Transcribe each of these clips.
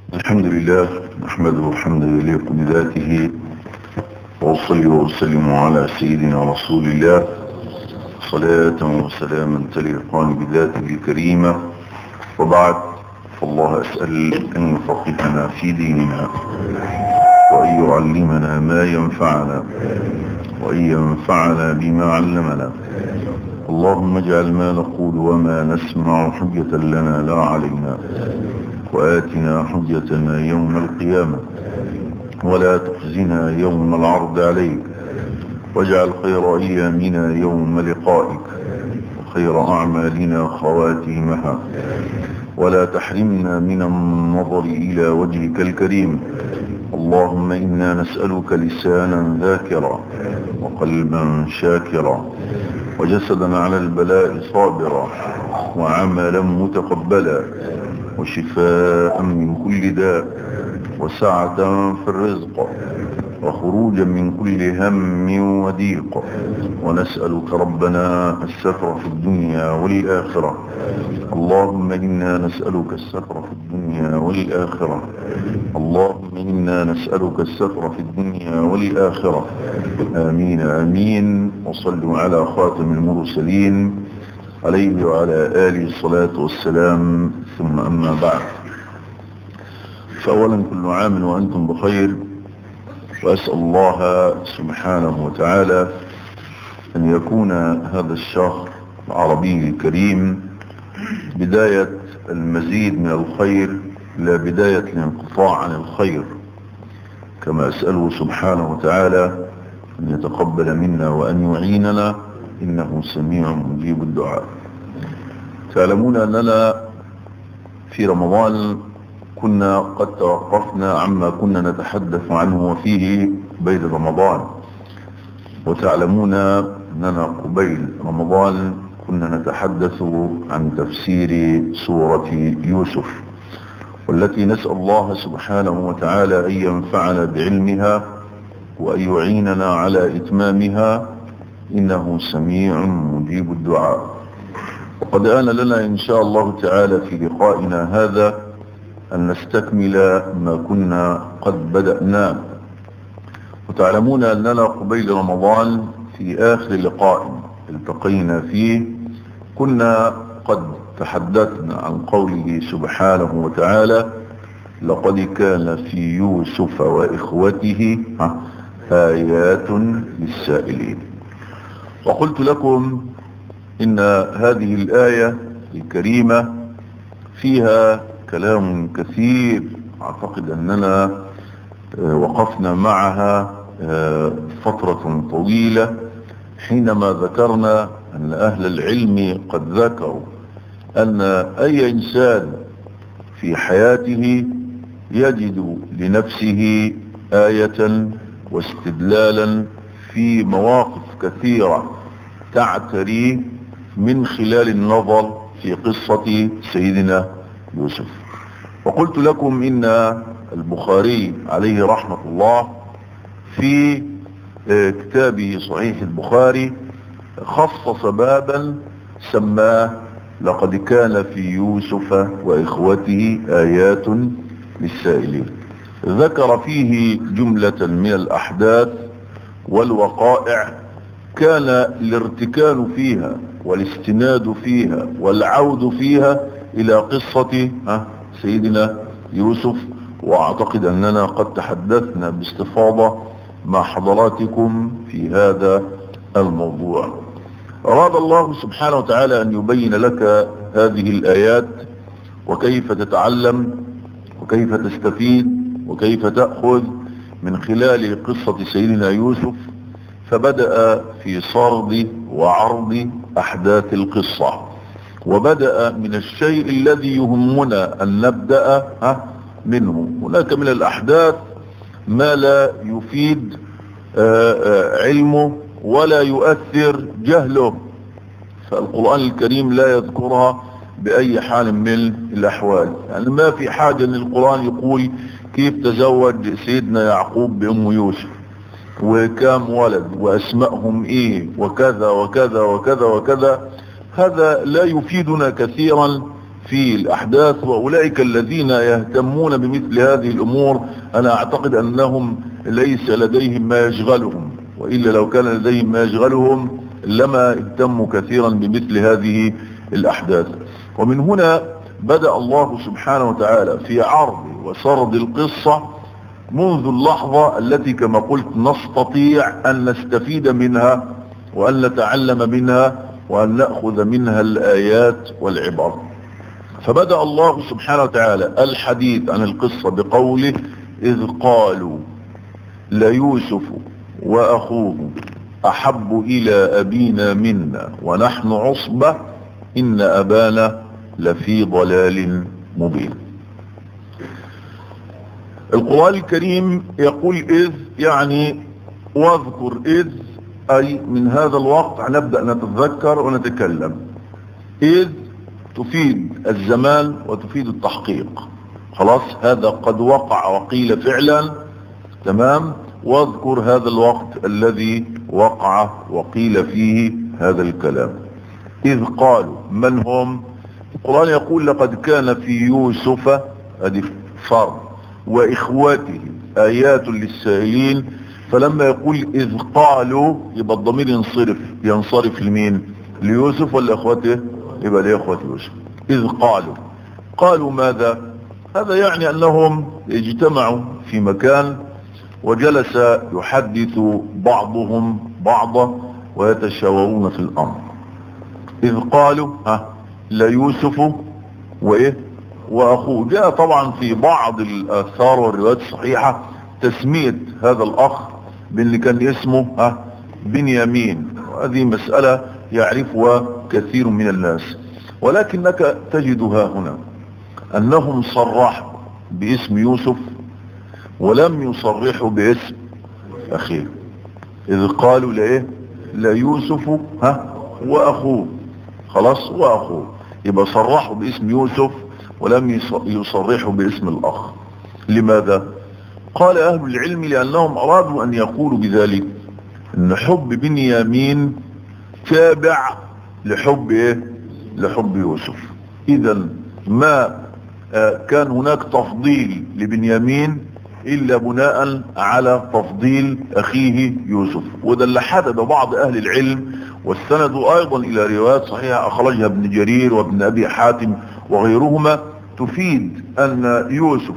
الحمد لله نحمده حمدا يليق بذاته وأصلي وأسلم على سيدنا رسول الله صلاة وسلاما تليقان بذاته الكريمة وبعد فالله أسأل أن يفقهنا في ديننا وأن يعلمنا ما ينفعنا وأن ينفعنا بما علمنا اللهم اجعل ما نقول وما نسمع حجة لنا لا علينا وآتنا حجتنا يوم القيامة ولا تخزنا يوم العرض عليك واجعل خير أيامنا يوم لقائك وخير أعمالنا خواتيمها ولا تحرمنا من النظر إلى وجهك الكريم اللهم إنا نسألك لسانا ذاكرا وقلبا شاكرا وجسدا على البلاء صابرا وعملا متقبلا وشفاء من كل داء وسعة في الرزق وخروجا من كل هم وضيق ونسألك ربنا السفر في الدنيا والآخرة اللهم إنا نسألك السفر في الدنيا والآخرة اللهم إنا نسألك السفر في الدنيا والآخرة آمين آمين وصلوا على خاتم المرسلين عليه وعلى آله الصلاة والسلام ثم أما بعد فأولا كل عام وأنتم بخير وأسأل الله سبحانه وتعالى أن يكون هذا الشهر العربي الكريم بداية المزيد من الخير لا بداية الانقطاع عن الخير كما أسأله سبحانه وتعالى أن يتقبل منا وأن يعيننا إنه سميع مجيب الدعاء تعلمون أننا في رمضان كنا قد توقفنا عما كنا نتحدث عنه وفيه بين رمضان وتعلمون أننا قبيل رمضان كنا نتحدث عن تفسير سورة يوسف والتي نسأل الله سبحانه وتعالى أن ينفعنا بعلمها وأن يعيننا على إتمامها إنه سميع مجيب الدعاء وقد آن لنا إن شاء الله تعالى في لقائنا هذا أن نستكمل ما كنا قد بدأناه وتعلمون أننا قبيل رمضان في آخر لقاء التقينا فيه كنا قد تحدثنا عن قوله سبحانه وتعالى لقد كان في يوسف وإخوته آيات للسائلين وقلت لكم إن هذه الآية الكريمة فيها كلام كثير أعتقد أننا وقفنا معها فترة طويلة حينما ذكرنا أن أهل العلم قد ذكروا أن أي إنسان في حياته يجد لنفسه آية واستدلالا في مواقف كثيرة تعتري من خلال النظر في قصة سيدنا يوسف وقلت لكم إن البخاري عليه رحمة الله في كتابه صحيح البخاري خصص بابا سماه لقد كان في يوسف وإخوته آيات للسائلين ذكر فيه جملة من الأحداث والوقائع كان الارتكان فيها والاستناد فيها والعود فيها إلى قصة سيدنا يوسف وأعتقد أننا قد تحدثنا باستفاضة مع حضراتكم في هذا الموضوع أراد الله سبحانه وتعالى أن يبين لك هذه الآيات وكيف تتعلم وكيف تستفيد وكيف تأخذ من خلال قصة سيدنا يوسف فبدأ في سرد وعرض أحداث القصة وبدأ من الشيء الذي يهمنا أن نبدأ منه هناك من الأحداث ما لا يفيد علمه ولا يؤثر جهله فالقرآن الكريم لا يذكرها بأي حال من الأحوال يعني ما في حاجة أن القرآن يقول كيف تزوج سيدنا يعقوب بأم يوسف وكام ولد وأسمائهم إيه وكذا وكذا وكذا وكذا هذا لا يفيدنا كثيرا في الأحداث وأولئك الذين يهتمون بمثل هذه الأمور أنا أعتقد أنهم ليس لديهم ما يشغلهم وإلا لو كان لديهم ما يشغلهم لما اهتموا كثيرا بمثل هذه الأحداث ومن هنا بدأ الله سبحانه وتعالى في عرض وسرد القصة منذ اللحظة التي كما قلت نستطيع أن نستفيد منها وأن نتعلم منها وأن نأخذ منها الآيات والعبر فبدأ الله سبحانه وتعالى الحديث عن القصة بقوله إذ قالوا ليوسف وأخوه أحب إلى أبينا منا ونحن عصبة إن أبانا لفي ضلال مبين القرآن الكريم يقول إذ يعني واذكر إذ أي من هذا الوقت نبدأ نتذكر ونتكلم إذ تفيد الزمان وتفيد التحقيق خلاص هذا قد وقع وقيل فعلا تمام واذكر هذا الوقت الذي وقع وقيل فيه هذا الكلام إذ قالوا من هم القرآن يقول لقد كان في يوسف هذه فرض وإخواته آيات للسائلين فلما يقول إذ قالوا يبقى الضمير ينصرف ينصرف لمين ليوسف ولا إخوته يبقى لإخوة يوسف إذ قالوا قالوا ماذا هذا يعني أنهم اجتمعوا في مكان وجلس يحدث بعضهم بعضا ويتشاورون في الأمر إذ قالوا ها ليوسف وإيه وأخوه جاء طبعا في بعض الآثار والروايات الصحيحة تسمية هذا الأخ باللي كان اسمه ها بنيامين وهذه مسألة يعرفها كثير من الناس ولكنك تجدها هنا أنهم صرحوا باسم يوسف ولم يصرحوا باسم أخيه إذ قالوا لإيه لا يوسف ها وأخوه خلاص وأخوه يبقى صرحوا باسم يوسف ولم يصرحوا باسم الأخ لماذا قال أهل العلم لأنهم أرادوا أن يقولوا بذلك أن حب بنيامين تابع لحب إيه لحب يوسف إذا ما كان هناك تفضيل لبنيامين إلا بناء على تفضيل أخيه يوسف وده اللي حدد بعض أهل العلم واستندوا أيضا إلى روايات صحيحة أخرجها ابن جرير وابن أبي حاتم وغيرهما تفيد أن يوسف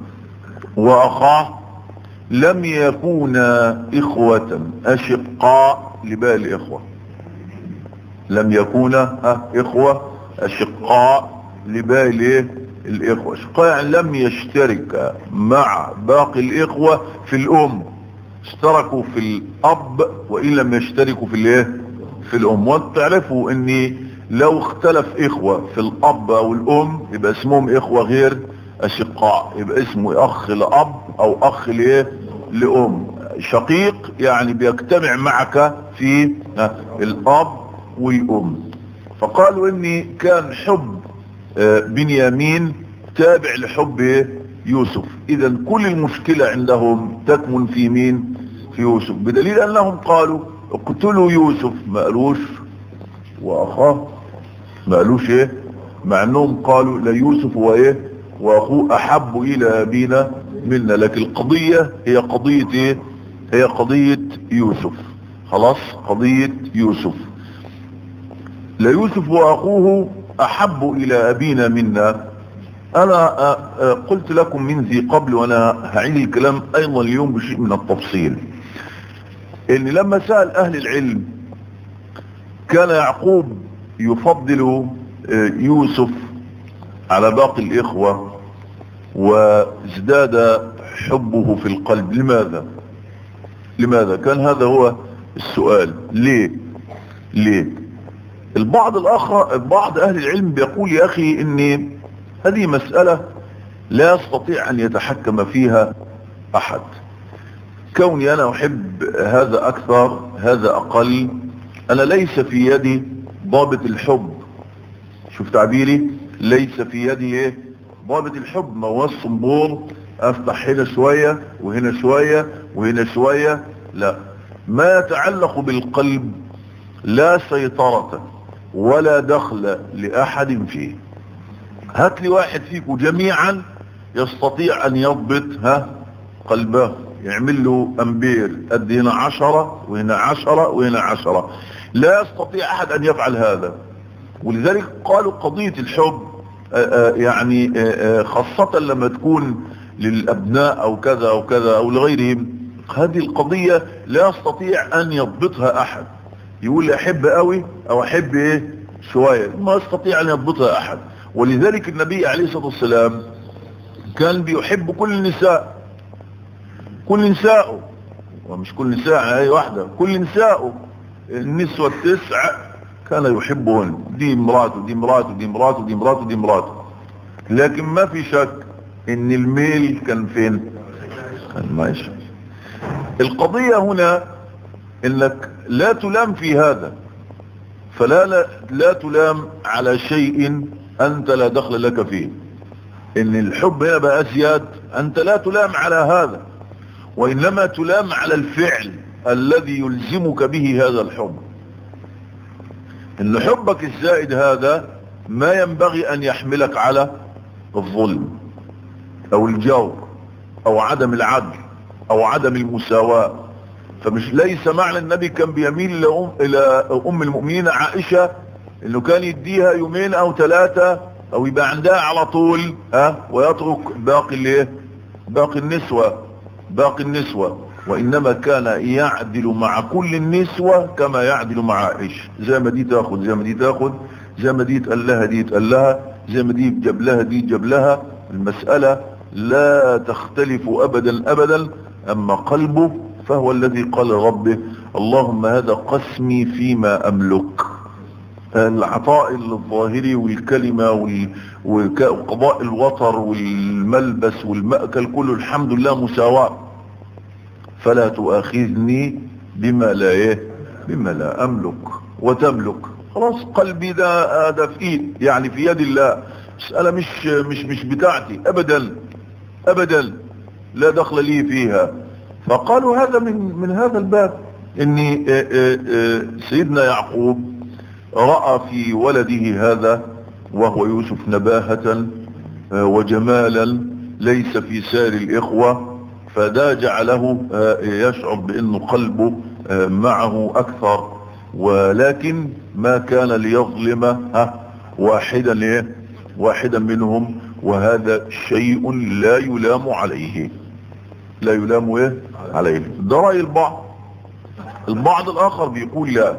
وأخاه لم يكونا إخوة أشقاء لباقي الإخوة لم يكونا إخوة أشقاء لباقي الإخوة أشقاء يعني لم يشترك مع باقي الإخوة في الأم اشتركوا في الأب وإن لم يشتركوا في الإيه في الأم وتعرفوا أن لو اختلف إخوة في الأب أو الأم يبقى اسمهم إخوة غير أشقاء يبقى اسمه أخ لأب أو أخ لإيه لأم شقيق يعني بيجتمع معك في الأب والأم فقالوا إني كان حب بنيامين تابع لحب يوسف إذا كل المشكلة عندهم تكمن في مين في يوسف بدليل أنهم قالوا اقتلوا يوسف ما قالوش وأخاه ما قالوش إيه مع أنهم قالوا لا يوسف وإيه واخوه احب الى ابينا منا لكن القضية هي قضية ايه هي قضية يوسف خلاص قضية يوسف ليوسف واخوه احب الى ابينا منا انا قلت لكم من ذي قبل وانا هعيد الكلام ايضا اليوم بشيء من التفصيل ان لما سأل اهل العلم كان يعقوب يفضل يوسف على باقي الإخوة وازداد حبه في القلب لماذا لماذا كان هذا هو السؤال ليه ليه البعض الآخر بعض أهل العلم بيقول يا أخي إن هذه مسألة لا يستطيع أن يتحكم فيها أحد كوني أنا أحب هذا أكثر هذا أقل أنا ليس في يدي ضابط الحب شوف تعبيري ليس في يدي ايه ضابط الحب ما هو الصنبور افتح هنا شوية وهنا شوية وهنا شوية لا ما يتعلق بالقلب لا سيطرة ولا دخل لأحد فيه هات لي واحد فيكم جميعا يستطيع ان يضبط ها قلبه يعمل له امبير قد هنا عشرة وهنا عشرة وهنا عشرة لا يستطيع احد ان يفعل هذا ولذلك قالوا قضية الحب آآ يعني آآ خاصة لما تكون للابناء او كذا او كذا او لغيرهم هذه القضية لا يستطيع ان يضبطها احد يقول احب قوي او احب ايه شوية ما يستطيع ان يضبطها احد ولذلك النبي عليه الصلاة والسلام كان بيحب كل النساء كل نساءه ومش كل نساء اي واحدة كل نساءه النسوة التسع كان يحبهن دي مراته دي مراته دي مراته دي مراته دي مراته لكن ما في شك ان الميل كان فين كان ماشي القضية هنا انك لا تلام في هذا فلا لا, لا تلام على شيء انت لا دخل لك فيه ان الحب هنا بقى ازياد انت لا تلام على هذا وانما تلام على الفعل الذي يلزمك به هذا الحب ان حبك الزائد هذا ما ينبغي ان يحملك على الظلم او الجور او عدم العدل او عدم المساواة فمش ليس معنى النبي كان بيميل لأم الى ام المؤمنين عائشة انه كان يديها يومين او ثلاثة او يبقى عندها على طول ها ويترك باقي الايه باقي النسوة باقي النسوة وانما كان يعدل مع كل النسوة كما يعدل مع عائشة زي ما دي تاخد زي ما دي تاخد زي ما دي تقال لها دي تقال لها زي ما دي جاب لها دي جاب لها المسألة لا تختلف ابدا ابدا اما قلبه فهو الذي قال ربه اللهم هذا قسمي فيما املك العطاء الظاهري والكلمة وقضاء الوطر والملبس والمأكل كله الحمد لله مساواة فلا تؤاخذني بما لا ايه بما لا املك وتملك خلاص قلبي ده ده في ايد يعني في يد الله مسألة مش مش مش بتاعتي ابدا ابدا لا دخل لي فيها فقالوا هذا من من هذا الباب ان سيدنا يعقوب رأى في ولده هذا وهو يوسف نباهة وجمالا ليس في سائر الإخوة فده جعله يشعر بأنه قلبه معه أكثر ولكن ما كان ليظلم واحدا ليه واحدا منهم وهذا شيء لا يلام عليه لا يلام ايه عليه ده رأي البعض البعض الآخر بيقول لا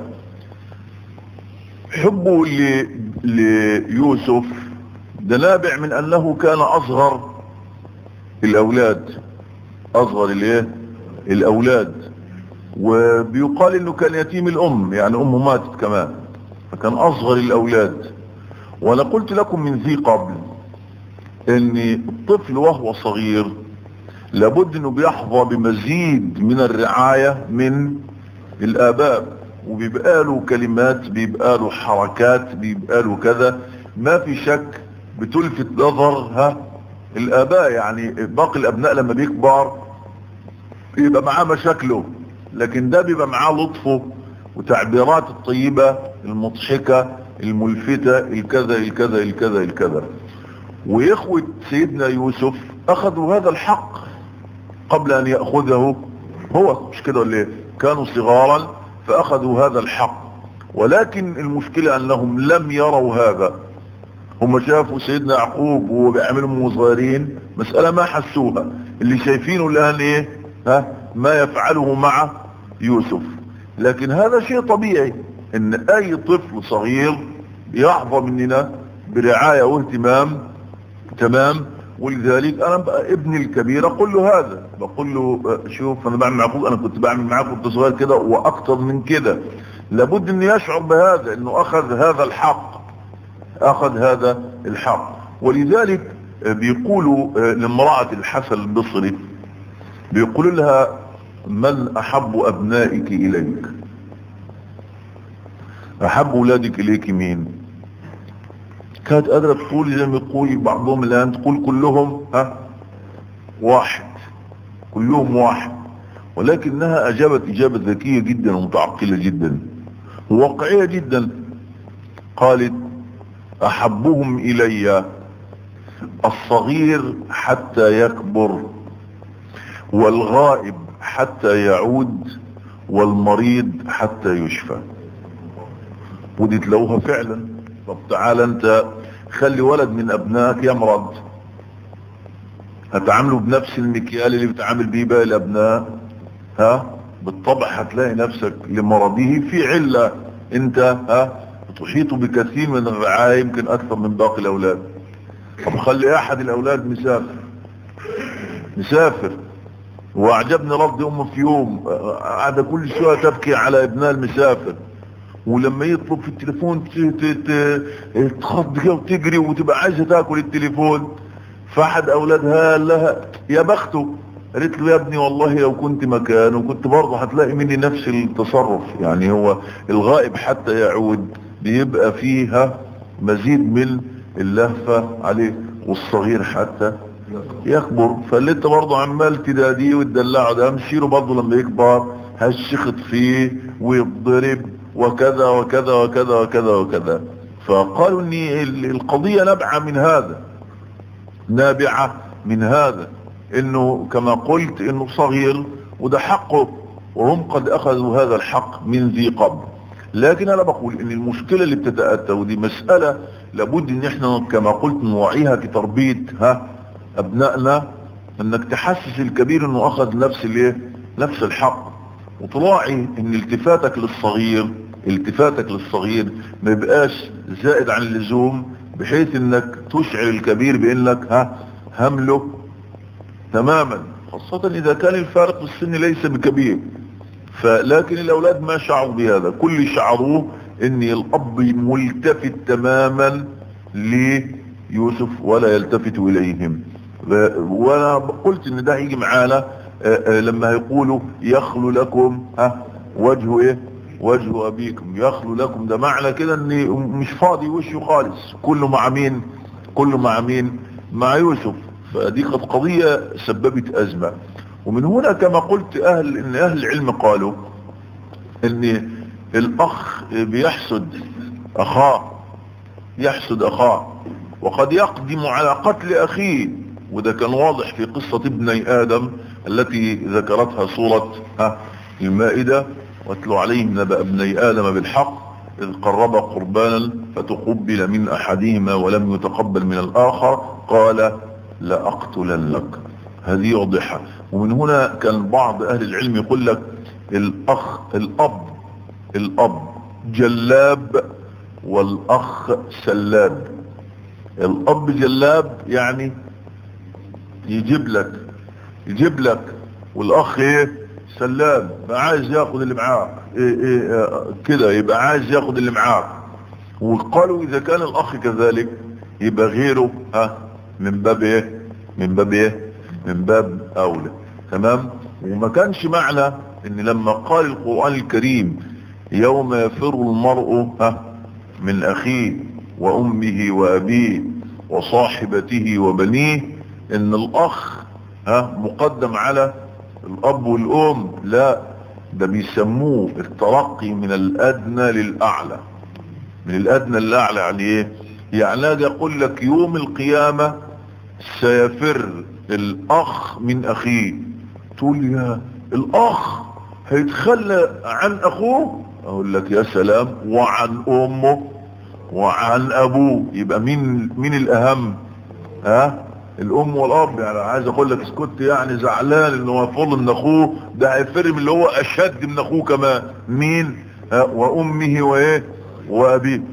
حبه ليوسف ده نابع من انه كان اصغر الاولاد اصغر الايه الاولاد وبيقال انه كان يتيم الام يعني امه ماتت كمان فكان اصغر الاولاد وانا قلت لكم من ذي قبل ان الطفل وهو صغير لابد انه بيحظى بمزيد من الرعاية من الاباء وبيبقى له كلمات بيبقى له حركات بيبقى له كذا ما في شك بتلفت نظر ها الاباء يعني باقي الابناء لما بيكبر بيبقى معاه مشاكله لكن ده بيبقى معاه لطفه وتعبيرات الطيبة المضحكة الملفتة الكذا الكذا الكذا الكذا وإخوة سيدنا يوسف أخذوا هذا الحق قبل أن يأخذه هو مش كده ولا كانوا صغارا فأخذوا هذا الحق ولكن المشكلة أنهم لم يروا هذا هم شافوا سيدنا يعقوب وهو بيعملهم صغيرين مسألة ما حسوها اللي شايفينه الآن إيه ها ما يفعله مع يوسف لكن هذا شيء طبيعي ان اي طفل صغير يحظى مننا برعاية واهتمام تمام ولذلك انا بقى ابني الكبير اقول له هذا بقول له شوف انا بعمل معاك انا كنت بعمل معاك كنت صغير كده واكتر من كده لابد انه يشعر بهذا انه اخذ هذا الحق اخذ هذا الحق ولذلك بيقولوا لامرأة الحسن البصري بيقولوا لها من احب ابنائك اليك احب اولادك اليك مين كانت قادرة تقول زي ما يقول بعضهم الان تقول كلهم ها واحد كلهم واحد ولكنها اجابت اجابة ذكية جدا ومتعقلة جدا وواقعية جدا قالت احبهم الي الصغير حتى يكبر والغائب حتى يعود والمريض حتى يشفى ودي تلاقوها فعلا طب تعال انت خلي ولد من ابنائك يمرض هتعامله بنفس المكيال اللي بتعامل بيه باقي الابناء ها بالطبع هتلاقي نفسك لمرضه في علة انت ها تحيط بكثير من الرعاية يمكن اكثر من باقي الاولاد طب خلي احد الاولاد مسافر مسافر واعجبني رد امه في يوم قاعدة كل شوية تبكي على ابنها المسافر ولما يطلب في التليفون تخض كده وتجري وتبقى عايزة تاكل التليفون فاحد اولادها قال لها يا بخته قالت له يا ابني والله لو كنت مكانه كنت برضه هتلاقي مني نفس التصرف يعني هو الغائب حتى يعود بيبقى فيها مزيد من اللهفة عليه والصغير حتى يكبر فاللي انت برضه عمال تداديه وتدلعه ده مشيله برضه لما يكبر هالشخط فيه ويضرب وكذا وكذا وكذا وكذا وكذا فقالوا ان القضية نبعة من هذا نابعة من هذا انه كما قلت انه صغير وده حقه وهم قد اخذوا هذا الحق من ذي قبل لكن انا بقول ان المشكلة اللي بتتأتى ودي مسألة لابد ان احنا كما قلت نوعيها كتربية ها ابنائنا انك تحسس الكبير انه اخذ نفس الايه نفس الحق وتراعي ان التفاتك للصغير التفاتك للصغير ما يبقاش زائد عن اللزوم بحيث انك تشعر الكبير بانك ها همله تماما خاصة اذا كان الفارق في السن ليس بكبير فلكن الاولاد ما شعروا بهذا كل شعروه ان الاب ملتفت تماما ليوسف ولا يلتفت اليهم وانا قلت ان ده هيجي معانا لما يقولوا يخلو لكم ها وجه ايه وجه ابيكم يخلو لكم ده معنى كده ان مش فاضي وشه خالص كله مع مين كله مع مين مع يوسف فدي قد قضية سببت ازمة ومن هنا كما قلت اهل ان اهل العلم قالوا ان الاخ بيحسد اخاه يحسد اخاه وقد يقدم على قتل اخيه وده كان واضح في قصة ابني ادم التي ذكرتها سورة ها المائدة واتلوا عليهم نبأ ابني آدم بالحق إذ قرب قربانا فتقبل من أحدهما ولم يتقبل من الآخر قال لأقتلنك هذه واضحة ومن هنا كان بعض أهل العلم يقول لك الأخ الأب الأب جلاب والأخ سلاب الأب جلاب يعني يجيب لك يجيب لك والأخ ايه سلام عايز ياخد اللي معاك إيه إيه كده يبقى عايز ياخد اللي معاك وقالوا اذا كان الاخ كذلك يبقى غيره ها من باب ايه من باب ايه من باب اولى تمام وما كانش معنى ان لما قال القرآن الكريم يوم يفر المرء ها من اخيه وامه وابيه وصاحبته وبنيه ان الاخ ها مقدم على الاب والام لا ده بيسموه الترقي من الادنى للاعلى من الادنى للاعلى يعني ايه يعني هذا يقول لك يوم القيامة سيفر الاخ من اخيه تقول يا الاخ هيتخلى عن اخوه اقول لك يا سلام وعن امه وعن ابوه يبقى مين مين الاهم ها الام والاب يعني عايز اقول لك اسكت يعني زعلان انه هو فضل من اخوه ده هيفرم اللي هو اشد من اخوه كمان مين ها وامه وايه وابيه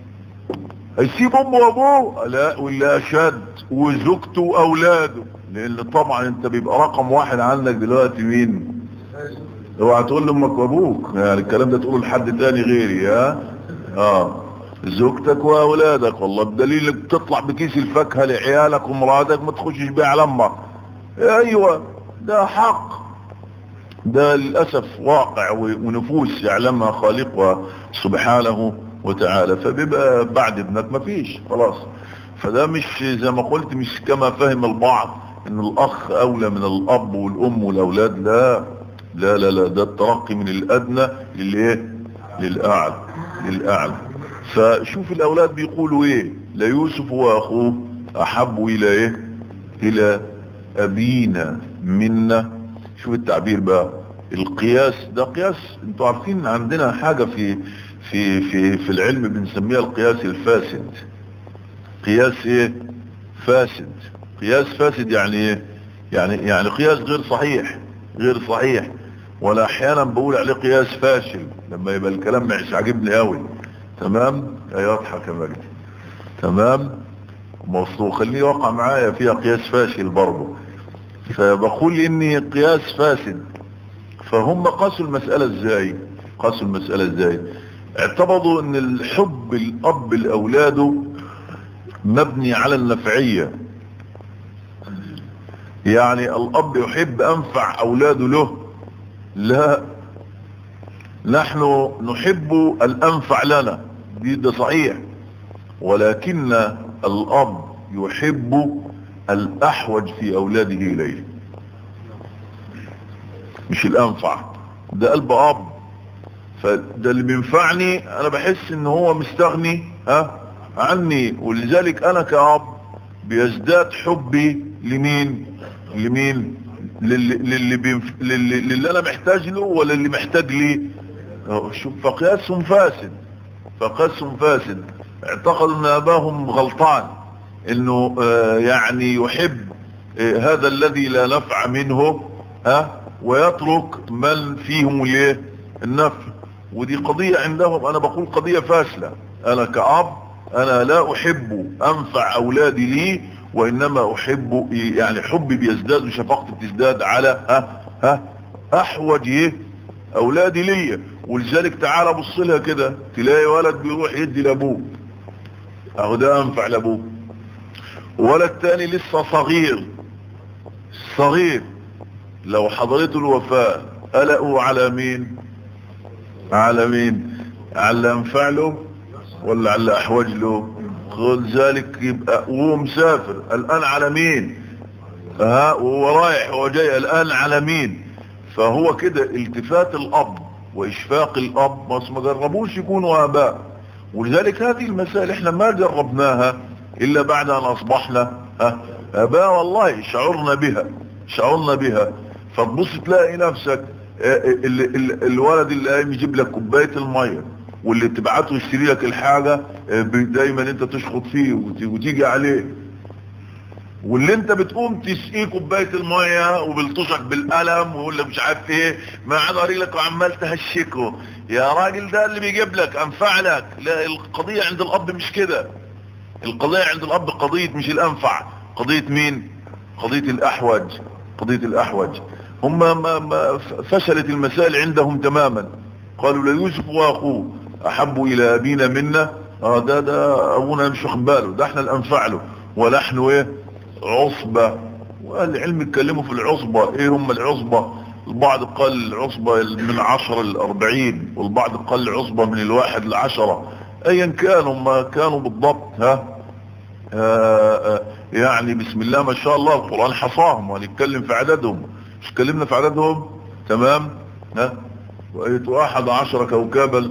هيسيب امه وابوه لا واللي اشد وزوجته واولاده لان طبعا انت بيبقى رقم واحد عندك دلوقتي مين اوعى تقول لامك وابوك يعني الكلام ده تقوله لحد تاني غيري ها اه زوجتك واولادك والله بدليل انك تطلع بكيس الفاكهه لعيالك ومراتك ما تخشش بيها على امك ايوه ده حق ده للاسف واقع ونفوس يعلمها خالقها سبحانه وتعالى فبيبقى بعد ابنك ما فيش خلاص فده مش زي ما قلت مش كما فهم البعض ان الاخ اولى من الاب والام والاولاد لا لا لا لا ده الترقي من الادنى للايه للاعلى للاعلى فشوف الاولاد بيقولوا ايه لا يوسف واخوه احب الى ايه الى ابينا منا شوف التعبير بقى القياس ده قياس انتوا عارفين عندنا حاجة في في في في العلم بنسميها القياس الفاسد قياس ايه فاسد قياس فاسد يعني ايه يعني يعني قياس غير صحيح غير صحيح ولا احيانا بقول عليه قياس فاشل لما يبقى الكلام مش عاجبني قوي تمام اي اضحك يا مجدي تمام مصروف خليه يوقع معايا فيها قياس فاشل برضه فبقول اني قياس فاسد فهم قاسوا المسألة ازاي قاسوا المسألة ازاي اعتبروا ان الحب الاب لاولاده مبني على النفعية يعني الاب يحب انفع اولاده له لا نحن نحب الانفع لنا دي ده صحيح ولكن الاب يحب الاحوج في اولاده اليه مش الانفع ده قلب اب فده اللي بينفعني انا بحس ان هو مستغني ها عني ولذلك انا كاب بيزداد حبي لمين لمين للي, للي, بينف... للي, للي انا محتاج له ولا اللي محتاج لي شوف فقياسهم فاسد فقياسهم فاسد اعتقدوا ان اباهم غلطان انه آه يعني يحب آه هذا الذي لا نفع منه ها ويترك من فيهم الايه النفع ودي قضية عندهم انا بقول قضية فاشلة انا كأب انا لا احب انفع اولادي لي وانما احب يعني حبي بيزداد وشفقتي بتزداد على ها ها احوج ايه اولادي ليا ولذلك تعالى بص لها كده تلاقي ولد بيروح يدي لابوه اهو ده انفع لابوه ولد تاني لسه صغير صغير لو حضرته الوفاة قلقوا على مين على مين على انفع له ولا على احوج له خذ ذلك يبقى وهو مسافر الان على مين ها وهو رايح وهو جاي الان على مين فهو كده التفات الاب واشفاق الاب بس ما جربوش يكونوا اباء ولذلك هذه المسائل احنا ما جربناها الا بعد ان اصبحنا ها اباء والله شعرنا بها شعرنا بها فتبص تلاقي نفسك ال ال الولد اللي قايم يجيب لك كوبايه الميه واللي تبعته يشتري لك الحاجه دايما انت تشخط فيه وتيجي عليه واللي انت بتقوم تسقيه كوبايه الميه وبلطشك بالقلم ويقول لك مش عارف ايه ما عاد رجلك وعمال تهشكه يا راجل ده اللي بيجيب لك انفع لك لا القضيه عند الاب مش كده القضيه عند الاب قضيه مش الانفع قضيه مين قضيه الاحوج قضيه الاحوج هم ما ما فشلت المسائل عندهم تماما قالوا ليوسف واخوه احبوا الى ابينا منا اه ده ده ابونا مش واخد باله ده احنا الانفع له ونحن ايه عصبة والعلم اتكلموا في العصبة ايه هم العصبة البعض قال العصبة من عشر الاربعين والبعض قال العصبة من الواحد لعشرة ايا كانوا ما كانوا بالضبط ها آآ آآ يعني بسم الله ما شاء الله القرآن حصاهم وهنتكلم في عددهم مش اتكلمنا في عددهم تمام ها وقيت احد عشر كوكبا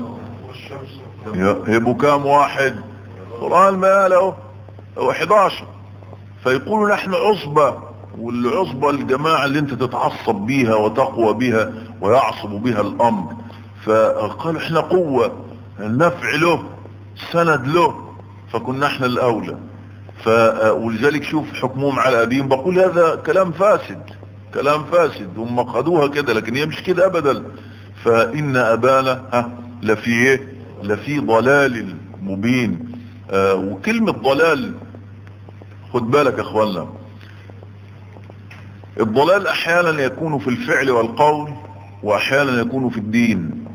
يبقوا كام واحد القرآن ما قاله هو 11 فيقولوا نحن عصبة والعصبة الجماعة اللي انت تتعصب بيها وتقوى بها ويعصب بها الامر فقالوا احنا قوة النفع له سند له فكنا احنا الاولى ف ولذلك شوف حكمهم على ابيهم بقول هذا كلام فاسد كلام فاسد هم قادوها كده لكن هي مش كده ابدا فان ابانا ها لفي ايه لفي ضلال مبين آه وكلمة ضلال خد بالك يا اخوانا الضلال احيانا يكون في الفعل والقول واحيانا يكون في الدين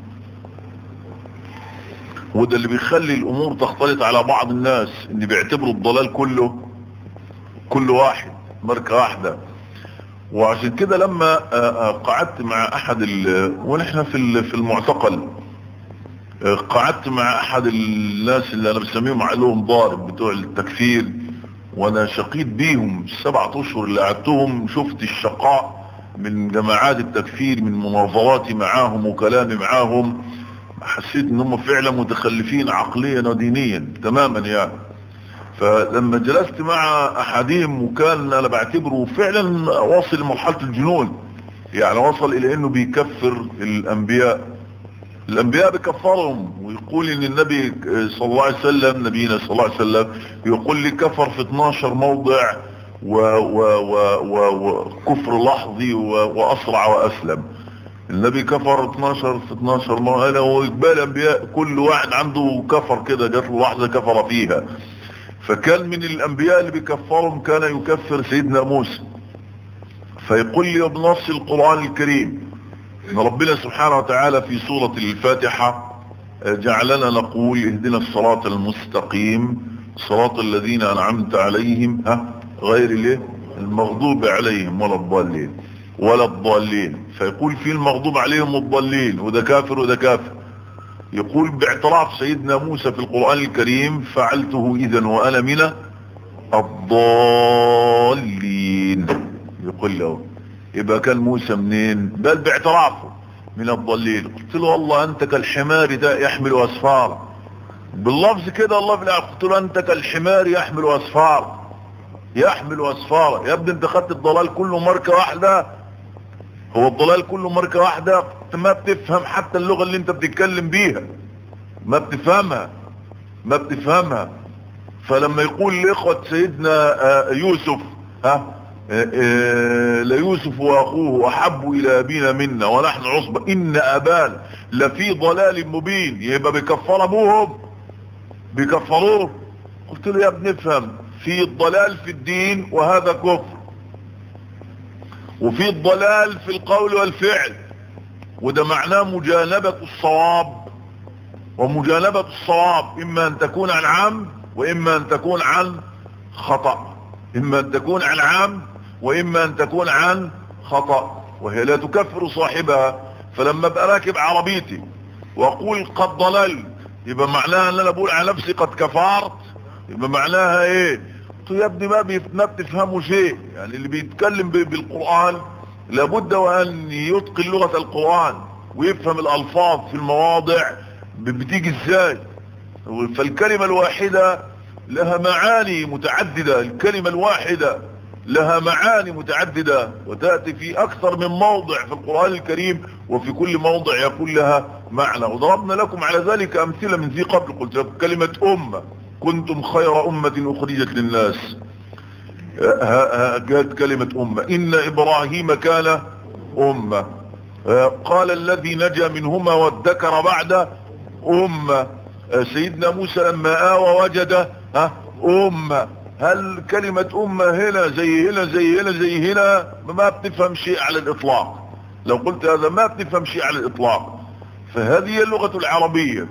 وده اللي بيخلي الامور تختلط على بعض الناس ان بيعتبروا الضلال كله كل واحد ماركة واحدة وعشان كده لما قعدت مع احد ونحن في في المعتقل قعدت مع احد الناس اللي انا بسميهم عليهم ضارب بتوع التكفير وانا شقيت بيهم السبعة اشهر اللي قعدتهم شفت الشقاء من جماعات التكفير من مناظراتي معاهم وكلامي معاهم حسيت ان هم فعلا متخلفين عقليا ودينيا تماما يعني فلما جلست مع احدهم وكان انا بعتبره فعلا واصل لمرحلة الجنون يعني وصل الى انه بيكفر الانبياء الانبياء بكفرهم ويقول ان النبي صلى الله عليه وسلم نبينا صلى الله عليه وسلم يقول لي كفر في 12 موضع وكفر لحظي واسرع واسلم النبي كفر 12 في 12 موضع ويقبل الانبياء كل واحد عنده كفر كده جات له لحظه كفر فيها فكان من الانبياء اللي بيكفرهم كان يكفر سيدنا موسى فيقول لي بنص القرآن الكريم ان ربنا سبحانه وتعالى في سورة الفاتحة جعلنا نقول اهدنا الصراط المستقيم صراط الذين انعمت عليهم ها غير ليه المغضوب عليهم ولا الضالين ولا الضالين فيقول في المغضوب عليهم الضالين وده كافر وده كافر يقول باعتراف سيدنا موسى في القرآن الكريم فعلته اذا وانا من الضالين يقول له يبقى كان موسى منين بل باعترافه من الضالين قلت له والله انت كالحمار ده يحمل اسفار باللفظ كده الله في العالم قلت له انت كالحمار يحمل اسفار يحمل اسفار يا ابني انت خدت الضلال كله ماركه واحده هو الضلال كله ماركه واحده ما بتفهم حتى اللغه اللي انت بتتكلم بيها ما بتفهمها ما بتفهمها فلما يقول لاخوه سيدنا يوسف ها ليوسف واخوه احب الى ابينا منا ونحن عصبة ان ابان لفي ضلال مبين يبقى بيكفر ابوهم بيكفروه قلت له يا ابن افهم في الضلال في الدين وهذا كفر وفي الضلال في القول والفعل وده معناه مجانبة الصواب ومجانبة الصواب اما ان تكون عن عمد واما ان تكون عن خطأ اما ان تكون عن عمد واما ان تكون عن خطأ وهي لا تكفر صاحبها فلما ابقى راكب عربيتي واقول قد ضللت يبقى معناها ان انا بقول على نفسي قد كفرت يبقى معناها ايه يا ابني ما ما بتفهموا شيء يعني اللي بيتكلم بالقرآن لابد وان يتقن لغة القرآن ويفهم الالفاظ في المواضع بتيجي ازاي فالكلمة الواحدة لها معاني متعددة الكلمة الواحدة لها معاني متعددة وتأتي في أكثر من موضع في القرآن الكريم وفي كل موضع يكون لها معنى وضربنا لكم على ذلك أمثلة من ذي قبل قلت لكم كلمة أمة كنتم خير أمة أخرجت للناس جاءت كلمة أمة إن إبراهيم كان أمة قال الذي نجا منهما وادكر بعد أمة سيدنا موسى لما آوى وجد أمة هل كلمة أمة هنا زي هنا زي هنا زي هنا ما بتفهم شيء على الإطلاق لو قلت هذا ما بتفهم شيء على الإطلاق فهذه اللغة العربية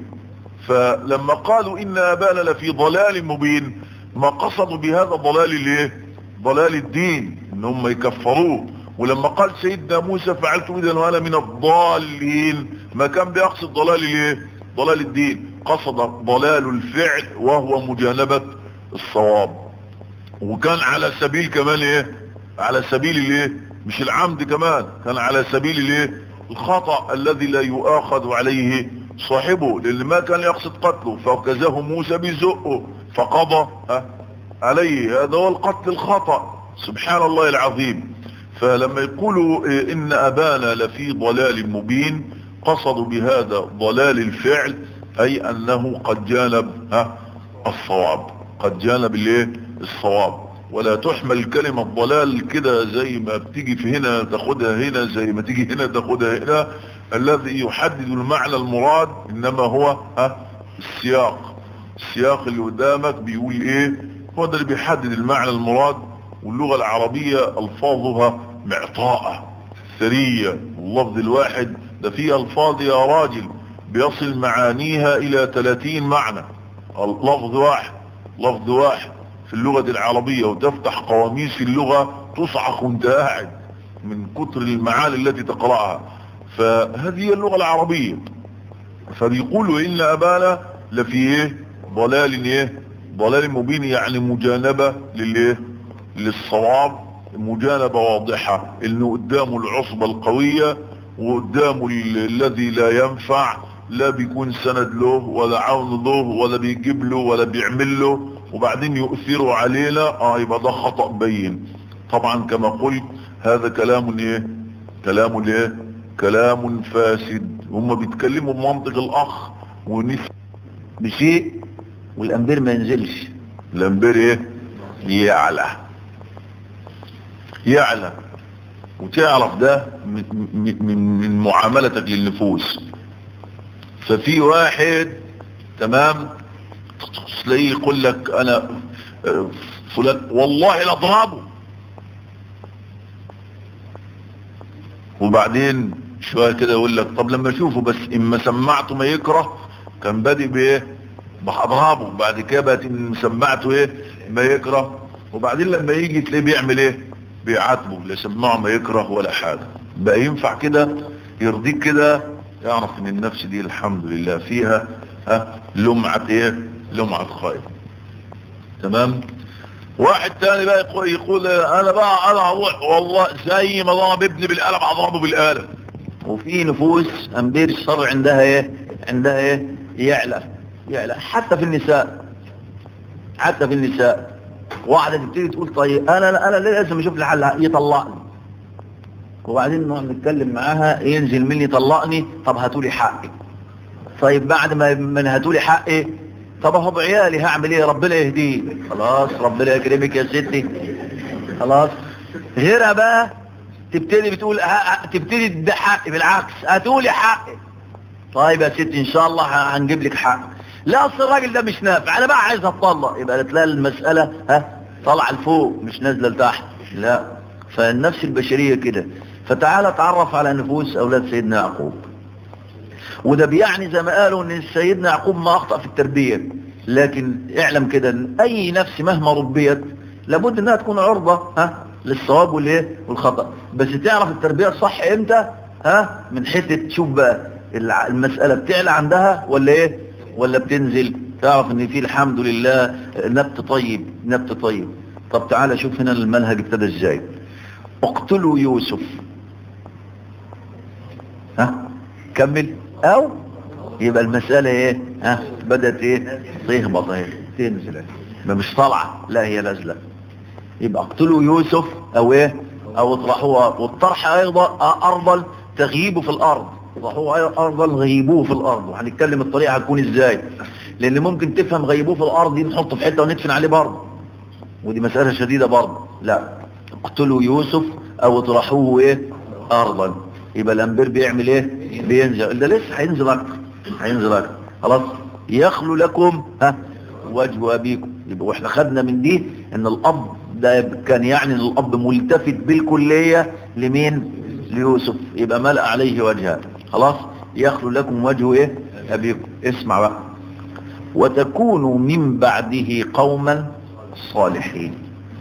فلما قالوا إن أبانا لفي ضلال مبين ما قصدوا بهذا ضلال الايه ضلال الدين ان هم يكفروه ولما قال سيدنا موسى فعلت اذا وانا من الضالين ما كان بيقصد ضلال الايه ضلال الدين قصد ضلال الفعل وهو مجانبة الصواب وكان على سبيل كمان ايه على سبيل الايه مش العمد كمان كان على سبيل الايه الخطأ الذي لا يؤاخذ عليه صاحبه لان ما كان يقصد قتله فكزه موسى بزقه فقضى عليه هذا هو القتل الخطأ سبحان الله العظيم فلما يقولوا ان ابانا لفي ضلال مبين قصدوا بهذا ضلال الفعل اي انه قد جانب الصواب قد جانب الايه الصواب ولا تحمل كلمة ضلال كده زي ما بتيجي في هنا تاخدها هنا زي ما تيجي هنا تاخدها هنا الذي يحدد المعنى المراد انما هو ها السياق السياق اللي قدامك بيقول ايه هو ده اللي بيحدد المعنى المراد واللغة العربية الفاظها معطاءة ثرية اللفظ الواحد ده فيه الفاظ يا راجل بيصل معانيها الى 30 معنى لفظ واحد لفظ واحد في اللغة العربية وتفتح قواميس اللغة تصعق وانت قاعد من كتر المعاني التي تقرأها فهذه هي اللغة العربية فبيقولوا إن أبانا لفي ايه ضلال ايه ضلال مبين يعني مجانبة للايه للصواب مجانبة واضحة انه قدامه العصبة القوية وقدامه الذي لا ينفع لا بيكون سند له ولا عون له ولا بيجيب له ولا بيعمل له وبعدين يؤثروا علينا اه يبقى ده خطأ بين طبعا كما قلت هذا كلام ايه كلام ايه كلام فاسد هم بيتكلموا بمنطق الاخ ونس بشيء والامبير ما ينزلش الامبير ايه يعلى يعلى وتعرف ده من, من, من معاملتك للنفوس ففي واحد تمام تلاقيه يقول لك انا فلان والله لاضربه وبعدين شويه كده يقول لك طب لما اشوفه بس اما سمعته ما يكره كان بادئ بايه بأضرابه بعد كده بقت ان سمعته ايه ما يكره وبعدين لما يجي تلاقيه بيعمل ايه بيعاتبه لا سمعه ما يكره ولا حاجه بقى ينفع كده يرضيك كده يعرف ان النفس دي الحمد لله فيها ها لمعة ايه لمعة خير تمام واحد تاني بقى يقول, يقول انا بقى انا هروح والله زي ما ضرب ابني بالقلم اضربه بالقلم وفي نفوس امبير الشر عندها ايه عندها ايه يعلى يعلى حتى في النساء حتى في النساء واحدة تبتدي تقول طيب انا انا ليه لازم اشوف لي حل يطلقني وبعدين نقعد نتكلم معاها ينزل مني طلقني طب هاتوا لي حقي طيب بعد ما من هاتوا لي حقي طب اهو بعيالي هعمل ايه ربنا يهديه خلاص ربنا يكرمك يا ستي خلاص غيرها بقى تبتدي بتقول ها تبتدي تدي حقي بالعكس هاتوا لي حقي طيب يا ستي ان شاء الله هنجيب لك حق لا اصل الراجل ده مش نافع انا بقى عايز اتطلق يبقى تلاقي المساله ها طالعه لفوق مش نازله لتحت لا فالنفس البشريه كده فتعالى تعرف على نفوس اولاد سيدنا يعقوب وده بيعني زي ما قالوا ان سيدنا يعقوب ما اخطا في التربيه لكن اعلم كده ان اي نفس مهما ربيت لابد انها تكون عرضه ها للصواب والايه والخطا بس تعرف التربيه الصح امتى ها من حته تشوف بقى المساله بتعلى عندها ولا ايه ولا بتنزل تعرف ان في الحمد لله نبت طيب نبت طيب طب تعالى شوف هنا المنهج ابتدى ازاي اقتلوا يوسف ها كمل او يبقى المسألة ايه ها بدأت ايه تهبط ايه تنزل ما مش طالعة لا هي نازلة يبقى اقتلوا يوسف او ايه او اطرحوه والطرح ايضا ارضا تغييبه في الارض اطرحوه ارضا غيبوه في الارض وهنتكلم الطريقة هتكون ازاي لان ممكن تفهم غيبوه في الارض دي نحطه في حتة وندفن عليه برضه ودي مسألة شديدة برضه لا اقتلوا يوسف او اطرحوه ايه ارضا يبقى الامبير بيعمل ايه بينزل ده لسه هينزل اكتر هينزل اكتر خلاص يخلو لكم ها وجه ابيكم يبقى واحنا خدنا من دي ان الاب ده كان يعني ان الاب ملتفت بالكلية لمين ليوسف يبقى ملأ عليه وجهه خلاص يخلو لكم وجه ايه ابيكم اسمع بقى وتكونوا من بعده قوما صالحين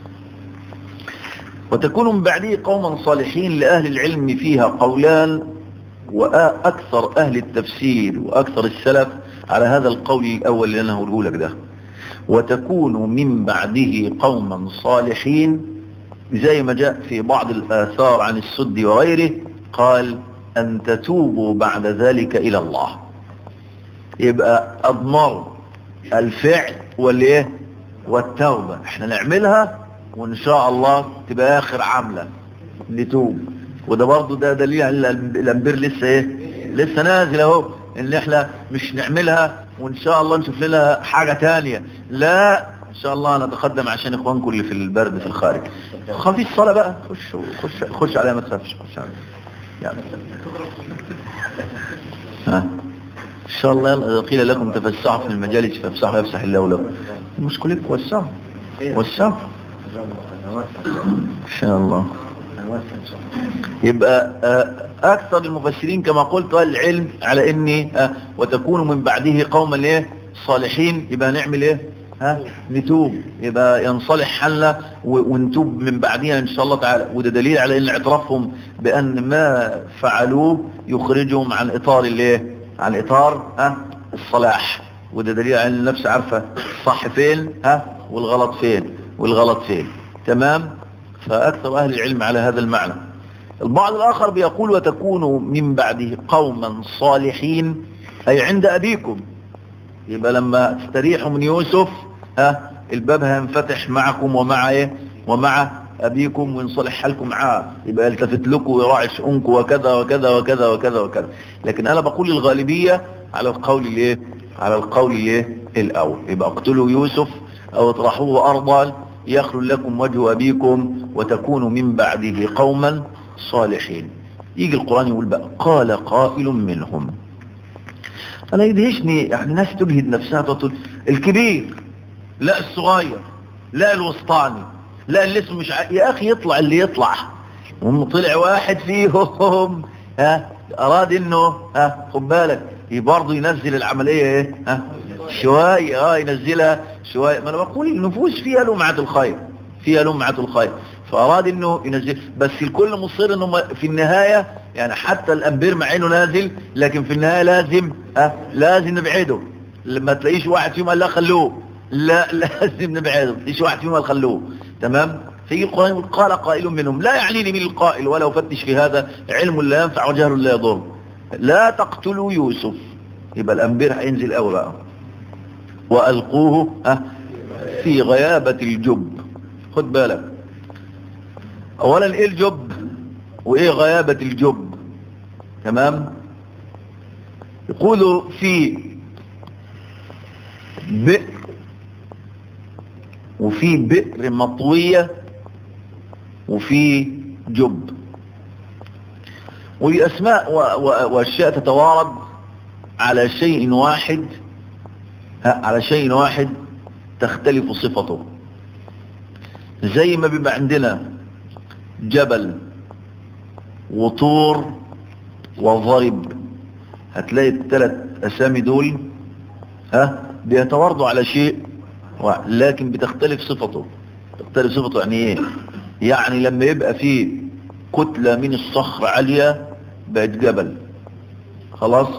وتكون من بعده قوما صالحين لأهل العلم فيها قولان وأكثر أهل التفسير وأكثر السلف على هذا القول الأول اللي أنا هقوله لك ده وتكون من بعده قوما صالحين زي ما جاء في بعض الآثار عن السد وغيره قال أن تتوبوا بعد ذلك إلى الله يبقى أضمر الفعل والإيه والتوبة احنا نعملها وان شاء الله تبقى اخر عملة نتوب وده برضه ده دليل على الامبير لسه ايه لسه نازل اهو ان احنا مش نعملها وان شاء الله نشوف لنا حاجة تانية لا ان شاء الله نتقدم عشان اخوانكم اللي في البرد في الخارج خلي الصلاة بقى خش خش خش عليها ما تخافش خش عليها يعني ها ان شاء الله قيل لكم تفسحوا في المجالس فافسحوا يفسح الله لكم المشكلة وسعوا وسعوا ان شاء الله يبقى اكثر المفسرين كما قلت العلم على اني وتكون من بعده قوما ايه صالحين يبقى نعمل ايه ها نتوب يبقى ينصلح حالنا ونتوب من بعدها ان شاء الله تعالى وده دليل على ان اعترافهم بان ما فعلوه يخرجهم عن اطار الايه عن اطار ها الصلاح وده دليل على ان النفس عارفه الصح فين ها والغلط فين والغلط فين تمام فاكثر اهل العلم على هذا المعنى البعض الاخر بيقول وتكونوا من بعده قوما صالحين اي عند ابيكم يبقى لما تستريحوا من يوسف ها الباب هينفتح معكم ومع ايه ومع ابيكم وينصلح حالكم معاه يبقى يلتفت لكم ويراعي شؤونكم وكذا وكذا وكذا وكذا وكذا لكن انا بقول الغالبية على القول الايه على القول الايه الاول يبقى اقتلوا يوسف او اطرحوه ارضا يخلو لكم وجه ابيكم وتكونوا من بعده قوما صالحين يجي القرآن يقول بقى قال قائل منهم انا يدهشني يعني الناس تجهد نفسها تقول الكبير لا الصغير لا الوسطاني لا اللي اسمه مش ع... يا اخي يطلع اللي يطلع هم طلع واحد فيهم ها اراد انه ها خد بالك برضه ينزل العملية ايه ها شوية اه ينزلها شوية ما انا بقول النفوس فيها لمعة الخير فيها لمعة الخير فاراد انه ينزل بس الكل مصير انه في النهاية يعني حتى الامبير مع انه نازل لكن في النهاية لازم ها لازم نبعده لما تلاقيش واحد فيهم قال لا خلوه لا لازم نبعده تلاقيش واحد فيهم قال خلوه تمام في القرآن يقول قال قائل منهم لا يعنيني من القائل ولا أفتش في هذا علم لا ينفع وجهل لا يضر لا تقتلوا يوسف يبقى الأنبير هينزل أول بقى وألقوه ها في غيابة الجب خد بالك أولا إيه الجب وإيه غيابة الجب تمام يقولوا في بئر وفي بئر مطوية وفي جب والأسماء وأشياء تتوارد على شيء واحد على شيء واحد تختلف صفته زي ما بيبقى عندنا جبل وطور وضرب هتلاقي الثلاث أسامي دول ها بيتواردوا على شيء لكن بتختلف صفته تختلف صفته يعني ايه يعني لما يبقى فيه كتلة من الصخر عالية بقت جبل خلاص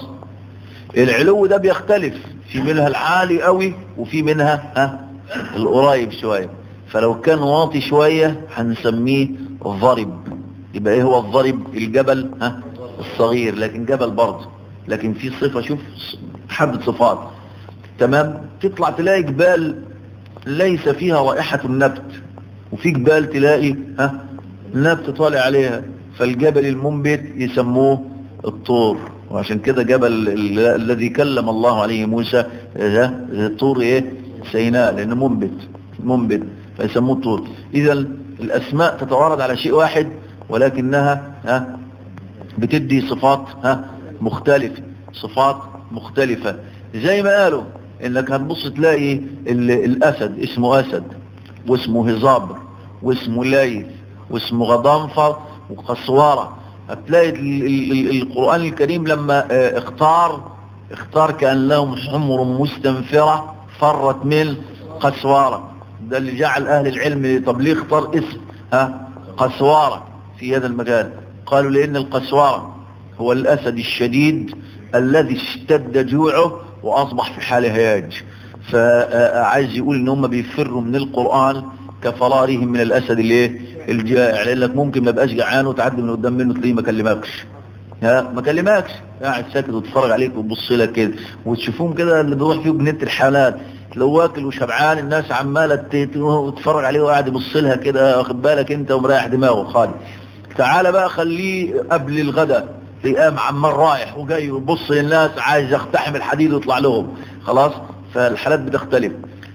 العلو ده بيختلف في منها العالي قوي وفي منها ها القريب شوية فلو كان واطي شوية هنسميه ضرب يبقى ايه هو الضرب الجبل ها الصغير لكن جبل برضه لكن في صفة شوف حدد صفات تمام تطلع تلاقي جبال ليس فيها رائحة النبت وفي جبال تلاقي ها نبت طالع عليها فالجبل المنبت يسموه الطور وعشان كده جبل الذي كلم الله عليه موسى ده طور ايه سيناء لانه منبت منبت فيسموه الطور اذا الاسماء تتوارد على شيء واحد ولكنها ها بتدي صفات ها مختلفة صفات مختلفة زي ما قالوا انك هتبص تلاقي الاسد اسمه اسد واسمه هزابر واسمه ليث واسمه غضنفر وقسوارة هتلاقي القرآن الكريم لما اختار اختار كأن لهم حمر مستنفرة فرت من قسوارة ده اللي جعل اهل العلم طب ليه اختار اسم ها قسوارة في هذا المكان قالوا لان القسوارة هو الاسد الشديد الذي اشتد جوعه واصبح في حال هياج فعايز يقول ان هم بيفروا من القرآن كفرارهم من الاسد الايه الجائع لانك ممكن ما بقاش جعان وتعدي من قدام منه تلاقيه ما كلمكش ها ما كلمكش قاعد ساكت وتتفرج عليك وتبص لك كده وتشوفهم كده اللي بيروح فيه بنت الحالات لو واكل وشبعان الناس عماله تتفرج عليه وقاعد يبص لها كده واخد بالك انت ومريح دماغه خالص تعالى بقى خليه قبل الغداء تلاقيه عمال رايح وجاي ويبص للناس عايز يقتحم الحديد ويطلع لهم خلاص فالحالات بتختلف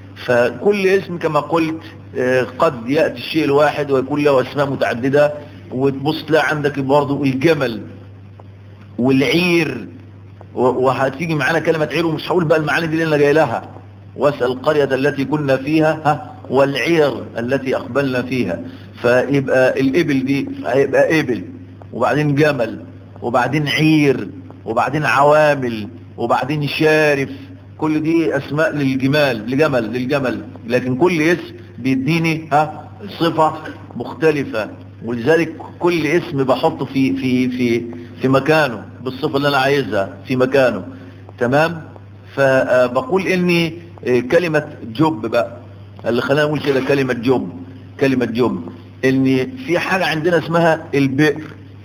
فكل اسم كما قلت قد يأتي الشيء الواحد ويكون له أسماء متعددة وتبص تلاقي عندك برضه الجمل والعير وهتيجي معانا كلمة عير ومش هقول بقى المعاني دي اللي انا جاي لها واسأل القرية التي كنا فيها ها والعير التي أقبلنا فيها فيبقى الإبل دي هيبقى إبل وبعدين جمل وبعدين عير وبعدين عوامل وبعدين شارف كل دي اسماء للجمال لجمل للجمل لكن كل اسم بيديني ها صفة مختلفة ولذلك كل اسم بحطه في في في في مكانه بالصفة اللي انا عايزها في مكانه تمام فبقول اني كلمة جب بقى اللي خلينا نقول كده كلمة جب كلمة جب ان في حاجة عندنا اسمها البئر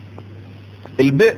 البئر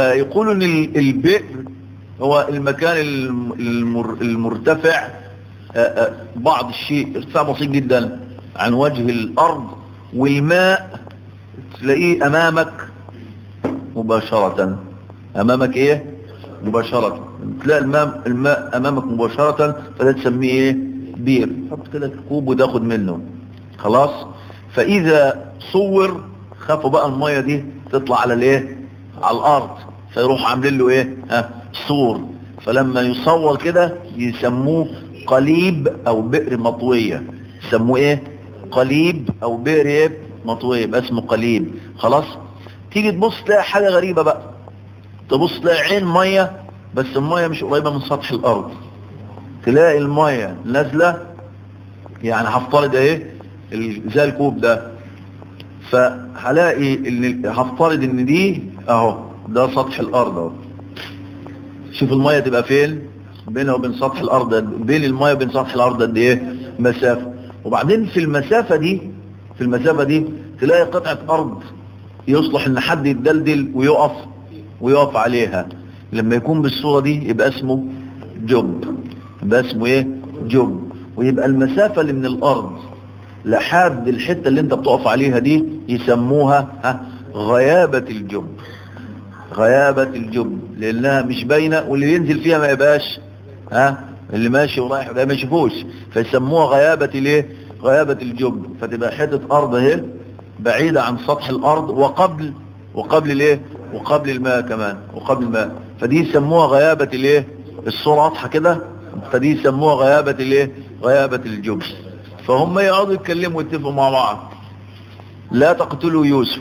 فيقولوا ان البئر هو المكان المر المرتفع آه، آه، بعض الشيء ارتفاع بسيط جدا عن وجه الارض والماء تلاقيه امامك مباشرة امامك ايه مباشرة تلاقي الماء, الماء امامك مباشرة فده تسميه ايه بير حط كده كوب وتاخد منه خلاص فاذا صور خافوا بقى المية دي تطلع على الايه على الارض فيروح عاملين له ايه ها سور فلما يصور كده يسموه قليب او بئر مطوية يسموه ايه قليب او بئر ايه مطوية يبقى اسمه قليب خلاص تيجي تبص تلاقي حاجة غريبة بقى تبص تلاقي عين مية بس المية مش قريبة من سطح الارض تلاقي المية نازلة يعني هفترض ايه ال- زي الكوب ده فهلاقي ان هفترض ان دي اهو ده سطح الارض اهو شوف المية تبقى فين بينها وبين سطح الارض قد- بين المية وبين سطح الارض قد ايه مسافة وبعدين في المسافة دي في المسافة دي تلاقي قطعة ارض يصلح ان حد يتدلدل ويقف ويقف عليها لما يكون بالصورة دي يبقى اسمه جب يبقى اسمه ايه جب ويبقى المسافة اللي من الارض لحد الحتة اللي انت بتقف عليها دي يسموها ها غيابة الجب غيابة الجب لانها مش باينة واللي ينزل فيها ما يبقاش ها اللي ماشي ورايح ده ما يشوفوش فيسموها غيابة الايه غيابة الجب فتبقى حتة ارض اهي بعيدة عن سطح الارض وقبل وقبل الايه وقبل الماء كمان وقبل الماء فدي يسموها غيابة الايه الصورة واضحة كده فدي يسموها غيابة الايه غيابة الجب فهم يقعدوا يتكلموا ويتفقوا مع بعض لا تقتلوا يوسف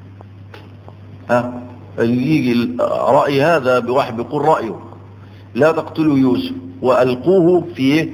ها يجي الرأي هذا بواحد بيقول رأيه لا تقتلوا يوسف وألقوه في إيه؟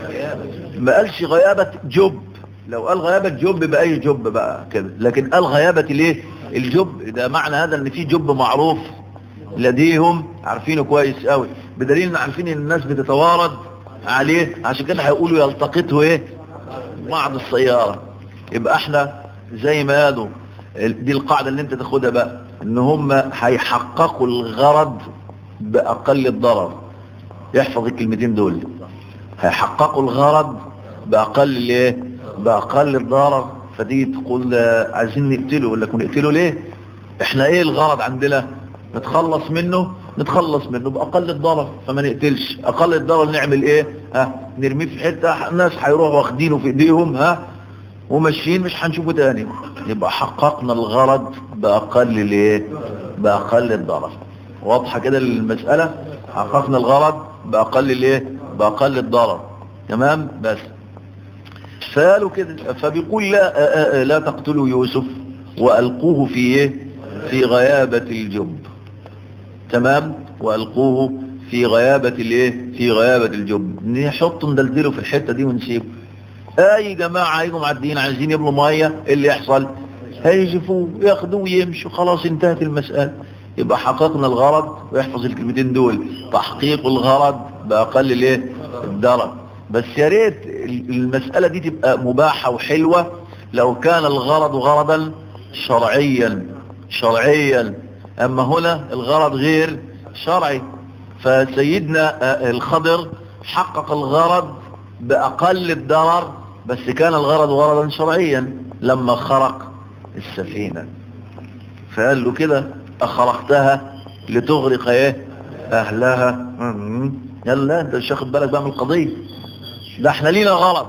ما قالش غيابة جب لو قال غيابة جب بأي جب بقى كده لكن قال غيابة الايه الجب ده معنى هذا ان في جب معروف لديهم عارفينه كويس قوي بدليل ان عارفين ان الناس بتتوارد عليه عشان كده هيقولوا يلتقطه ايه بعض السيارة يبقى احنا زي ما قالوا دي القاعدة اللي انت تاخدها بقى ان هم هيحققوا الغرض باقل الضرر يحفظ الكلمتين دول هيحققوا الغرض باقل الايه باقل الضرر فتيجي تقول آه، عايزين نقتله يقول لك نقتله ليه احنا ايه الغرض عندنا نتخلص منه نتخلص منه باقل الضرر فما نقتلش اقل الضرر نعمل ايه ها نرميه في حته الناس هيروحوا واخدينه في ايديهم ها وماشيين مش هنشوفه تاني يبقى حققنا الغرض باقل الايه باقل الضرر واضحه كده المساله حققنا الغرض باقل الايه باقل الضرر تمام بس فقالوا كده فبيقول لا آآ آآ لا تقتلوا يوسف والقوه في ايه في غيابه الجب تمام والقوه في غيابه الايه في غيابه الجب نحط ندلدله في الحته دي ونسيبه اي جماعة هيجوا معديين عايزين يبلوا مية ايه اللي يحصل هيجفوه ياخدوه ويمشوا خلاص انتهت المسألة يبقى حققنا الغرض ويحفظ الكلمتين دول تحقيق الغرض بأقل الايه الدرج بس يا ريت المسألة دي تبقى مباحة وحلوة لو كان الغرض غرضا شرعيا شرعيا اما هنا الغرض غير شرعي فسيدنا آه، الخضر حقق الغرض بأقل الضرر بس كان الغرض غرضا شرعيا لما خرق السفينة فقال له كده أخرقتها لتغرق ايه أهلها مم. قال لا انت مش واخد بالك بقى من القضية ده احنا لينا غرض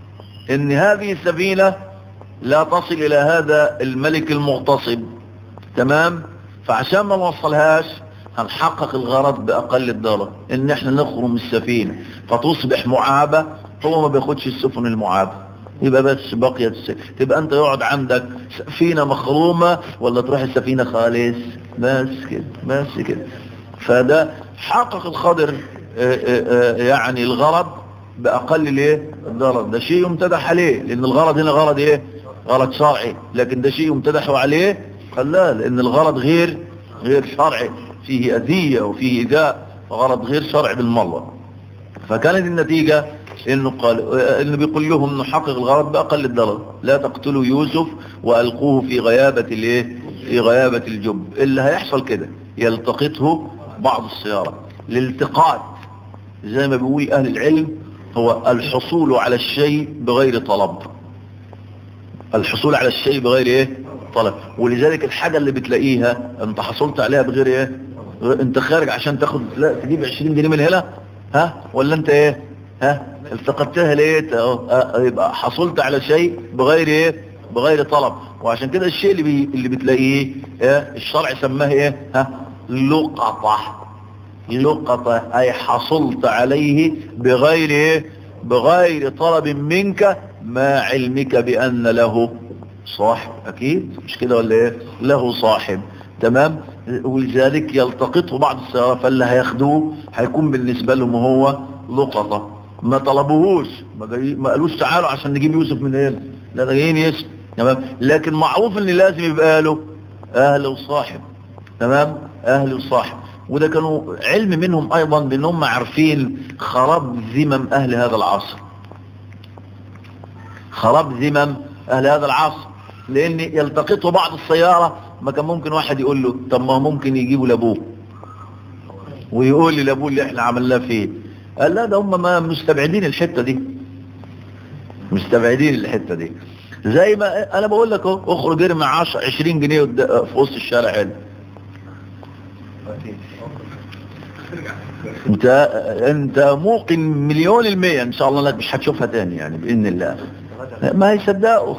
ان هذه السفينة لا تصل الى هذا الملك المغتصب تمام فعشان ما نوصلهاش هنحقق الغرض بأقل الضرر ان احنا نخرم السفينة فتصبح معابة هو ما بياخدش السفن المعابة يبقى بس بقيت السفينة تبقى انت يقعد عندك سفينة مخرومة ولا تروح السفينة خالص بس كده بس كده فده حقق الخضر آه، آه، آه، يعني الغرض بأقل الايه الضرر ده شيء يمتدح عليه لأن الغرض هنا غرض ايه غرض شرعي لكن ده شيء يمتدح عليه قال لا لأن الغرض غير غير شرعي فيه أذية وفيه إيذاء غرض غير شرعي بالمرة فكانت النتيجة انه قال انه بيقول لهم نحقق الغرض باقل الضرر لا تقتلوا يوسف والقوه في غيابة الايه في غيابة الجب اللي هيحصل كده يلتقطه بعض السيارة الالتقاط زي ما بيقول اهل العلم هو الحصول على الشيء بغير طلب الحصول على الشيء بغير ايه طلب ولذلك الحاجة اللي بتلاقيها انت حصلت عليها بغير ايه انت خارج عشان تاخد لا تجيب 20 جنيه من هنا ها ولا انت ايه ها التقطتها ليه اه يبقى حصلت على شيء بغير ايه بغير طلب وعشان كده الشيء اللي بي اللي بتلاقيه إيه؟ الشرع سماه ايه ها لقطة لقطة اي حصلت عليه بغير ايه بغير طلب منك ما علمك بان له صاحب اكيد مش كده ولا ايه له صاحب تمام ولذلك يلتقطه بعض السيارة فاللي هياخدوه هيكون بالنسبة لهم هو لقطة ما طلبوهوش ما, جاي ما قالوش تعالوا عشان نجيب يوسف من هنا لا ده جايين يسر تمام لكن معروف ان لازم يبقى له اهل وصاحب تمام اهل وصاحب وده كانوا علم منهم ايضا بانهم عارفين خراب ذمم اهل هذا العصر خراب ذمم اهل هذا العصر لان يلتقطه بعض السيارة ما كان ممكن واحد يقول له طب ما ممكن يجيبوا لابوه ويقول لي لابوه اللي احنا عملناه فيه قال لا ده هم ما مستبعدين الحتة دي مستبعدين الحتة دي زي ما انا بقول لك اهو اخرج ارمي 10 20 جنيه في وسط الشارع هنا انت انت موقن مليون المية ان شاء الله انك مش هتشوفها تاني يعني باذن الله ما هيصدقوا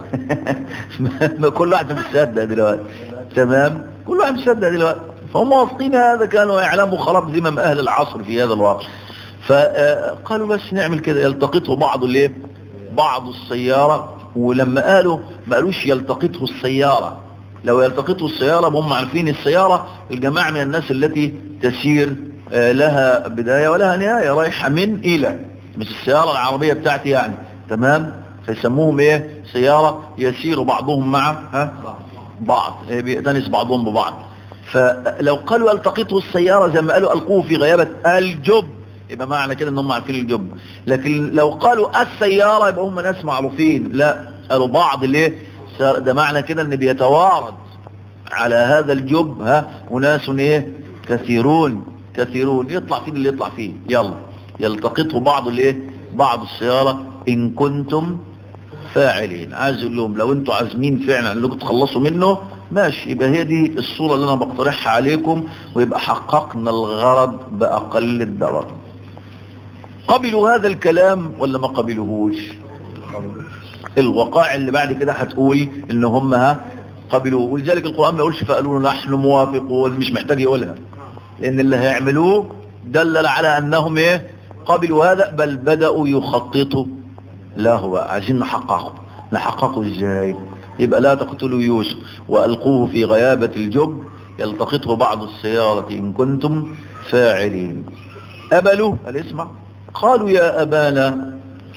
ما كل واحد مصدق دلوقتي تمام كل واحد مصدق دلوقتي فهم واثقين هذا كانوا يعلموا خراب ذمم اهل العصر في هذا الوقت فقالوا بس نعمل كده يلتقطه بعض الايه بعض السيارة ولما قالوا ما قالوش يلتقطه السيارة لو يلتقطه السيارة هم عارفين السيارة الجماعة من الناس التي تسير لها بداية ولها نهاية رايحة من إلى مش السيارة العربية بتاعتي يعني تمام فيسموهم ايه سيارة يسير بعضهم مع ها بعض بيأتنس بعضهم ببعض فلو قالوا التقطه السيارة زي ما قالوا ألقوه في غيابة الجب يبقى معنى كده ان هم عارفين الجب لكن لو قالوا السيارة يبقى هم ناس معروفين لا قالوا بعض ليه ده معنى كده ان بيتوارد على هذا الجب ها وناس ايه كثيرون كثيرون يطلع فيه اللي يطلع فيه يلا يلتقطه بعض الايه بعض السيارة ان كنتم فاعلين عايز اقول لهم لو انتوا عازمين فعلا انكم تخلصوا منه ماشي يبقى هي دي الصورة اللي انا بقترحها عليكم ويبقى حققنا الغرض باقل الضرر قبلوا هذا الكلام ولا ما قبلوهوش الوقائع اللي بعد كده هتقول ان هم ها قبلوه ولذلك القرآن ما يقولش فقالوا نحن موافقون مش محتاج يقولها لان اللي هيعملوه دلل على انهم ايه قبلوا هذا بل بدأوا يخططوا له عايزين نحققه نحققه ازاي يبقى لا تقتلوا يوسف وألقوه في غيابة الجب يلتقطه بعض السيارة إن كنتم فاعلين أبلوا الاسمع قالوا يا أبانا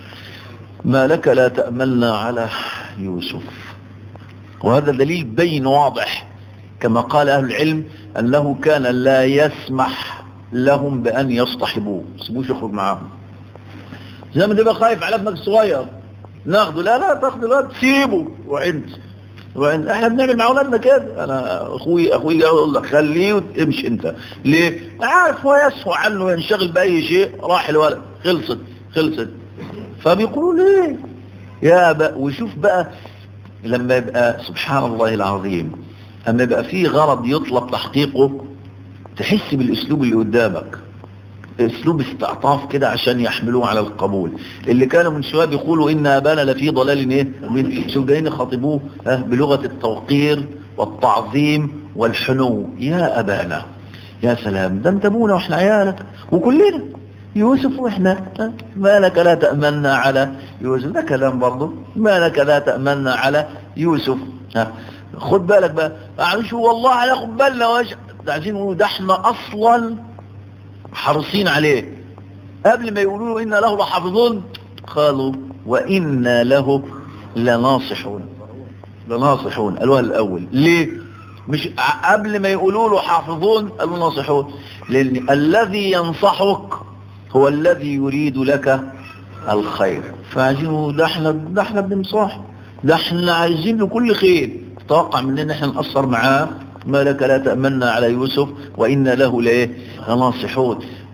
ما لك لا تأملنا على يوسف وهذا دليل بين واضح كما قال أهل العلم أنه كان لا يسمح لهم بأن يصطحبوه سيبوش يخرج معاهم زي ما تبقى خايف على ابنك الصغير ناخده لا لا تاخده لا تسيبه وعند وعند احنا بنعمل مع اولادنا كده انا اخوي اخوي يقول لك خليه وتمشي انت ليه عارف هو يسهو عنه ينشغل باي شيء راح الولد خلصت خلصت فبيقولوا ليه يا بقى وشوف بقى لما يبقى سبحان الله العظيم اما يبقى فيه غرض يطلب تحقيقه تحس بالاسلوب اللي قدامك اسلوب استعطاف كده عشان يحملوه على القبول اللي كانوا من شويه بيقولوا ان ابانا لفي ضلال ايه شو جايين يخاطبوه بلغه التوقير والتعظيم والحنو يا ابانا يا سلام ده انت ابونا واحنا عيالك وكلنا يوسف واحنا ما لك لا تأمنا على يوسف ده كلام برضه ما لك لا تأمنا على يوسف خد بالك بقى شو والله هناخد بالنا واش عايزين نقولوا ده احنا اصلا حريصين عليه قبل ما يقولوا له إن له لحافظون قالوا وإنا له لناصحون لناصحون قالوها الأول ليه مش قبل ما يقولوا له حافظون قالوا ناصحون لأن الذي ينصحك هو الذي يريد لك الخير فعايزينه ده احنا ده احنا بنصاح ده احنا عايزين له كل خير توقع مننا احنا نقصر معاه ما لك لا تأمنا على يوسف وإنا له ليه لناصحون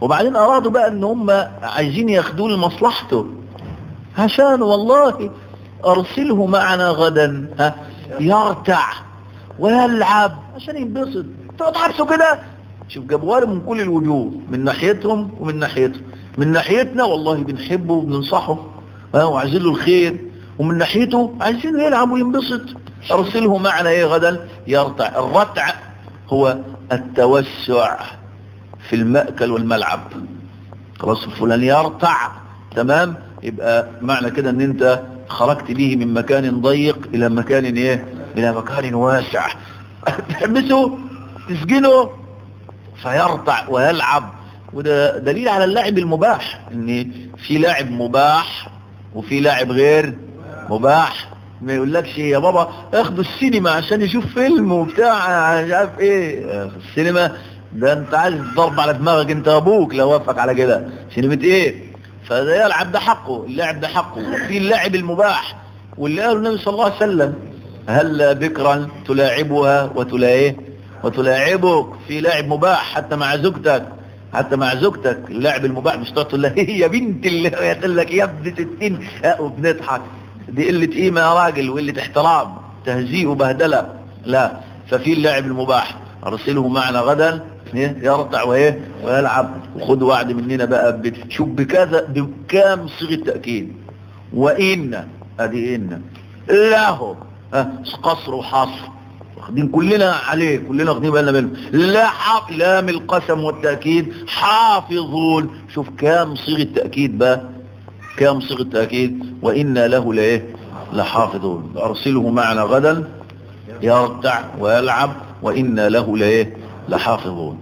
وبعدين ارادوا بقى ان هم عايزين ياخدوه لمصلحته عشان والله ارسله معنا غدا ها يرتع ويلعب عشان ينبسط تقعد عكسه كده شوف جابوها له من كل الوجوه من ناحيتهم ومن ناحيتهم من ناحيتنا والله بنحبه وبننصحه ها وعايزين له الخير ومن ناحيته عايزين يلعب وينبسط ارسله معنا ايه غدا يرتع الرتع هو التوسع في المأكل والملعب خلاص فلان يرتع تمام يبقى معنى كده ان انت خرجت به من مكان ضيق الى مكان ايه الى مكان واسع تحبسه تسجنه فيرتع ويلعب وده دليل على اللعب المباح ان في لاعب مباح وفي لاعب غير مباح ما يقولكش يا بابا اخدوا السينما عشان يشوف فيلم وبتاع مش عارف ايه السينما ده انت عايز ضرب على دماغك انت ابوك لو وافق على كده سينما ايه فده يلعب ده حقه اللعب ده حقه في اللعب المباح واللي قاله النبي صلى الله عليه وسلم هل بكرا تلاعبها وتلا ايه وتلاعبك في لاعب مباح حتى مع زوجتك حتى مع زوجتك اللعب المباح مش تقعد تقول لها يا بنت اللي يقول لك يا ابن ستين وبنضحك دي قلة قيمة يا راجل وقلة احترام تهزيء وبهدلة لا ففي اللعب المباح ارسله معنا غدا يرتع وايه ويلعب وخد وعد مننا بقى شوف بكذا بكام صيغه تاكيد وان ادي ان له قصر وحصر واخدين كلنا عليه كلنا واخدين بالنا منه لا حق لام القسم والتاكيد حافظون شوف كام صيغه تاكيد بقى كام صيغه تاكيد وانا له لايه لحافظون ارسله معنا غدا يرتع ويلعب وانا له لايه لحافظون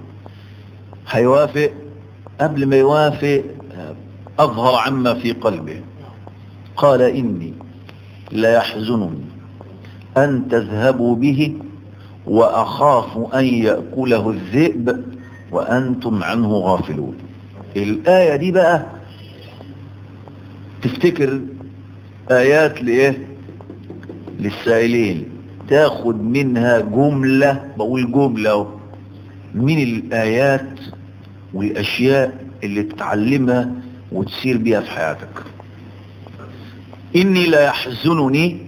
هيوافق قبل ما يوافق أظهر عما في قلبه قال إني لا يحزنني أن تذهبوا به وأخاف أن يأكله الذئب وأنتم عنه غافلون الآية دي بقى تفتكر آيات لإيه للسائلين تاخد منها جملة بقول جملة من الآيات والأشياء اللي تتعلمها وتسير بيها في حياتك إني لا يحزنني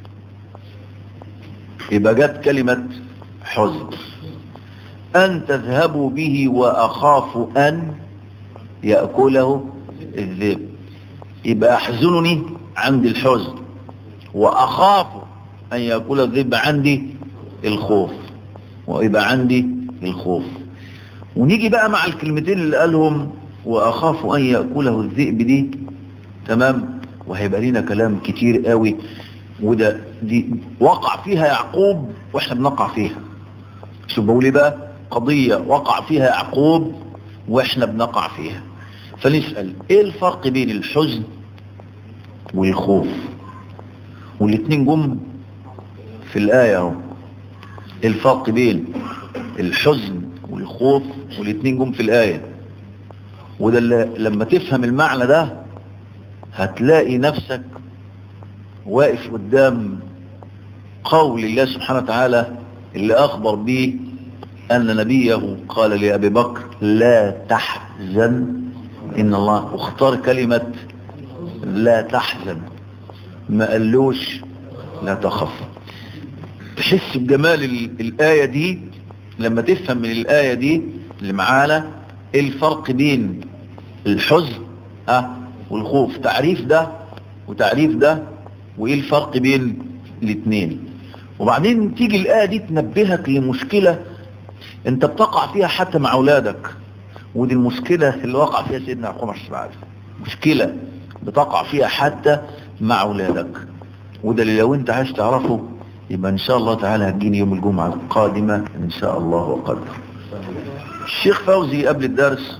يبقى جت كلمة حزن أن تذهبوا به وأخاف أن يأكله الذئب يبقى أحزنني عند الحزن وأخاف أن يأكل الذئب عندي الخوف ويبقى عندي الخوف ونيجي بقى مع الكلمتين اللي قالهم وأخاف أن يأكله الذئب دي تمام وهيبقى لنا كلام كتير قوي وده دي وقع فيها يعقوب واحنا بنقع فيها شو بقول بقى قضية وقع فيها يعقوب واحنا بنقع فيها فنسأل ايه الفرق بين الحزن والخوف والاتنين جم في الآية اهو الفرق بين الحزن والخوف والاتنين جم في الآية وده اللي لما تفهم المعنى ده هتلاقي نفسك واقف قدام قول الله سبحانه وتعالى اللي أخبر به أن نبيه قال لأبي بكر لا تحزن إن الله اختار كلمة لا تحزن ما قالوش لا تخف تحس بجمال الآية دي لما تفهم من الآية دي اللي معانا ايه الفرق بين الحزن ها والخوف تعريف ده وتعريف ده وايه الفرق بين الاثنين وبعدين تيجي الآية دي تنبهك لمشكلة انت بتقع فيها حتى مع اولادك ودي المشكلة اللي وقع فيها سيدنا يعقوب عليه السلام مشكلة بتقع فيها حتى مع اولادك وده اللي لو انت عايز تعرفه يبقى ان شاء الله تعالى هتجيني يوم الجمعة القادمة ان شاء الله وقدر الشيخ فوزي قبل الدرس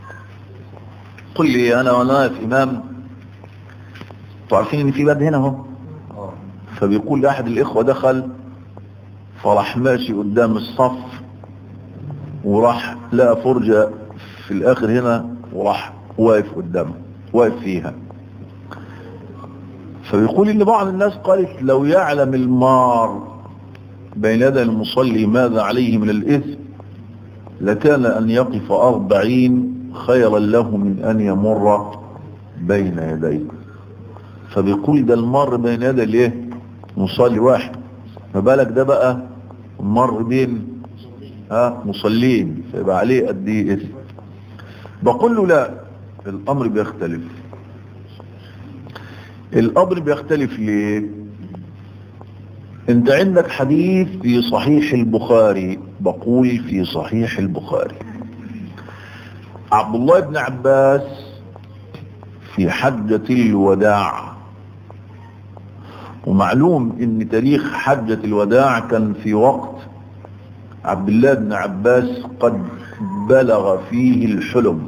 قل لي انا وانا واقف امام تعرفين ان في باب هنا اهو فبيقول لاحد الاخوة دخل فراح ماشي قدام الصف وراح لقى فرجة في الاخر هنا وراح واقف قدامه واقف فيها فبيقول ان بعض الناس قالت لو يعلم المار بين يدي المصلي ماذا عليه من الاثم لكان ان يقف اربعين خيرا له من أن يمر بين يديه فبيقول ده المر بين يدي الايه مصلي واحد ما بالك ده بقى مر بين ها مصلين فيبقى عليه قد ايه اسم بقول له لا الامر بيختلف الامر بيختلف ليه انت عندك حديث في صحيح البخاري بقول في صحيح البخاري عبد الله بن عباس في حجة الوداع ومعلوم ان تاريخ حجة الوداع كان في وقت عبد الله بن عباس قد بلغ فيه الحلم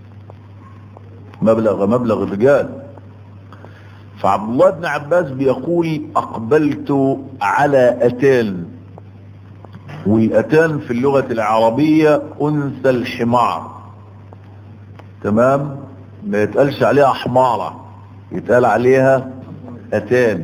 مبلغ مبلغ الرجال فعبد الله بن عباس بيقول اقبلت على اتان والاتان في اللغة العربية انثى الحمار تمام ما يتقالش عليها حمارة يتقال عليها اتان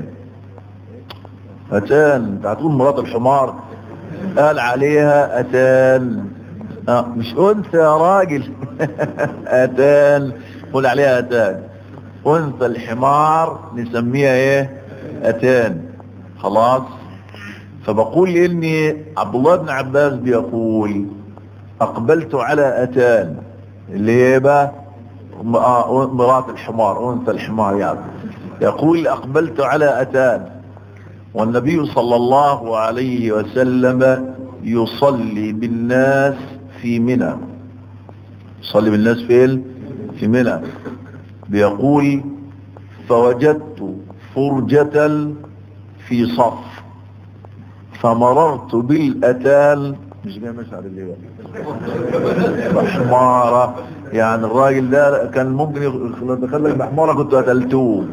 اتان انت هتقول مرات الحمار قال عليها اتان اه مش انثى يا راجل اتان قول عليها اتان انثى الحمار نسميها ايه اتان خلاص فبقول اني عبد الله بن عباس بيقول اقبلت على اتان اللي هي بقى مرات الحمار انثى الحمار يعني يقول اقبلت على اتان والنبي صلى الله عليه وسلم يصلي بالناس في منى يصلي بالناس فين في منى بيقول فوجدت فرجة في صف فمررت بالأتان مش جاي مشعر اللي بقى حمارة يعني الراجل ده كان ممكن يدخلك بحمارة كنت قتلتوه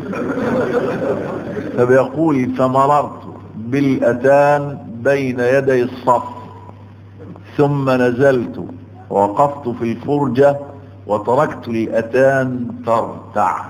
فبيقول فمررت بالأتان بين يدي الصف ثم نزلت ووقفت في الفرجة وتركت الأتان ترتع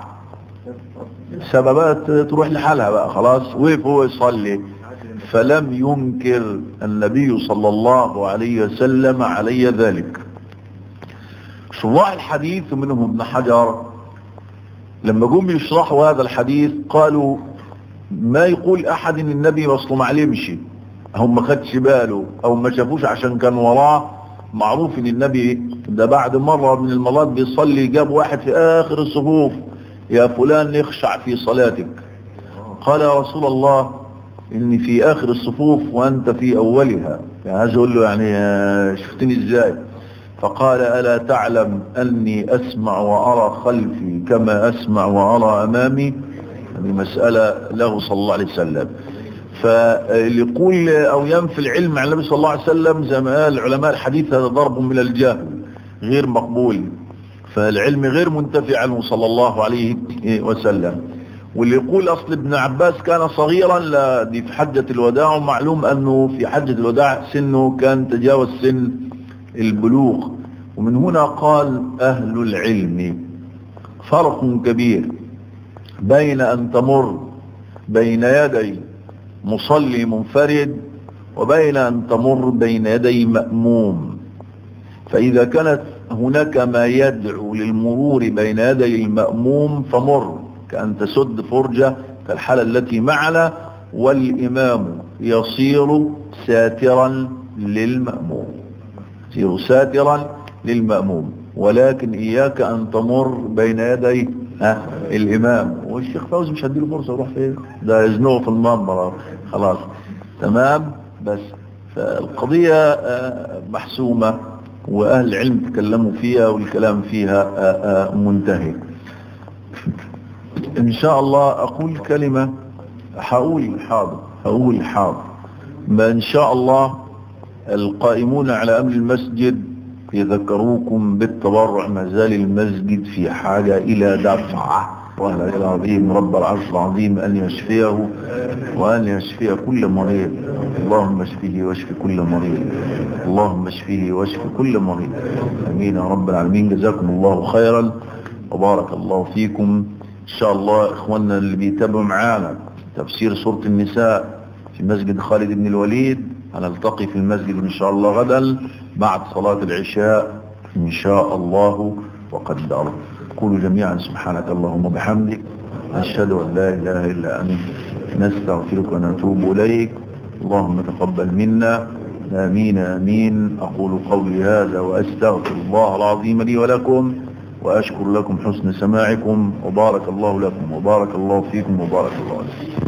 سببات تروح لحالها بقى خلاص وقف هو يصلي فلم ينكر النبي صلى الله عليه وسلم علي ذلك شراح الحديث منهم ابن حجر لما جم يشرحوا هذا الحديث قالوا ما يقول احد ان النبي اصله ما علمش او ما خدش باله او ما شافوش عشان كان وراه معروف ان النبي ده بعد مرة من المرات بيصلي جاب واحد في اخر الصفوف يا فلان اخشع في صلاتك قال يا رسول الله اني في اخر الصفوف وانت في اولها يعني عايز اقول له يعني شفتني ازاي فقال الا تعلم اني اسمع وارى خلفي كما اسمع وارى امامي هذه مسألة له صلى الله عليه وسلم فاللي يقول او ينفي العلم عن النبي صلى الله عليه وسلم زي ما قال علماء الحديث هذا ضرب من الجهل غير مقبول فالعلم غير منتفع عنه صلى الله عليه وسلم واللي يقول اصل ابن عباس كان صغيرا لا دي في حجة الوداع ومعلوم انه في حجة الوداع سنه كان تجاوز سن البلوغ ومن هنا قال اهل العلم فرق كبير بين ان تمر بين يدي مصلي منفرد وبين أن تمر بين يدي مأموم فإذا كانت هناك ما يدعو للمرور بين يدي المأموم فمر كأن تسد فرجة كالحالة التي معنا والإمام يصير ساترا للمأموم يصير ساترا للمأموم ولكن إياك أن تمر بين يدي ها الإمام والشيخ فوزي مش هديله فرصة يروح فين ده يزنوه في المنبر خلاص تمام بس فالقضية محسومة وأهل العلم تكلموا فيها والكلام فيها منتهي إن شاء الله أقول كلمة هقول حاضر هقول حاضر ما إن شاء الله القائمون على أمر المسجد يذكروكم بالتبرع ما زال المسجد في حاجة إلى دفعة وأهل العظيم رب العرش العظيم أن يشفيه وأن يشفي كل مريض اللهم اشفيه واشف كل مريض اللهم اشفيه واشف كل مريض أمين يا رب العالمين جزاكم الله خيرا وبارك الله فيكم إن شاء الله إخواننا اللي بيتابعوا معانا تفسير سورة النساء في مسجد خالد بن الوليد هنلتقي في المسجد إن شاء الله غدا بعد صلاة العشاء إن شاء الله وقدر قولوا جميعا سبحانك اللهم وبحمدك نشهد أن لا إله إلا أنت نستغفرك ونتوب إليك اللهم تقبل منا آمين آمين أقول قولي هذا وأستغفر الله العظيم لي ولكم وأشكر لكم حسن سماعكم وبارك الله لكم وبارك الله فيكم وبارك الله لكم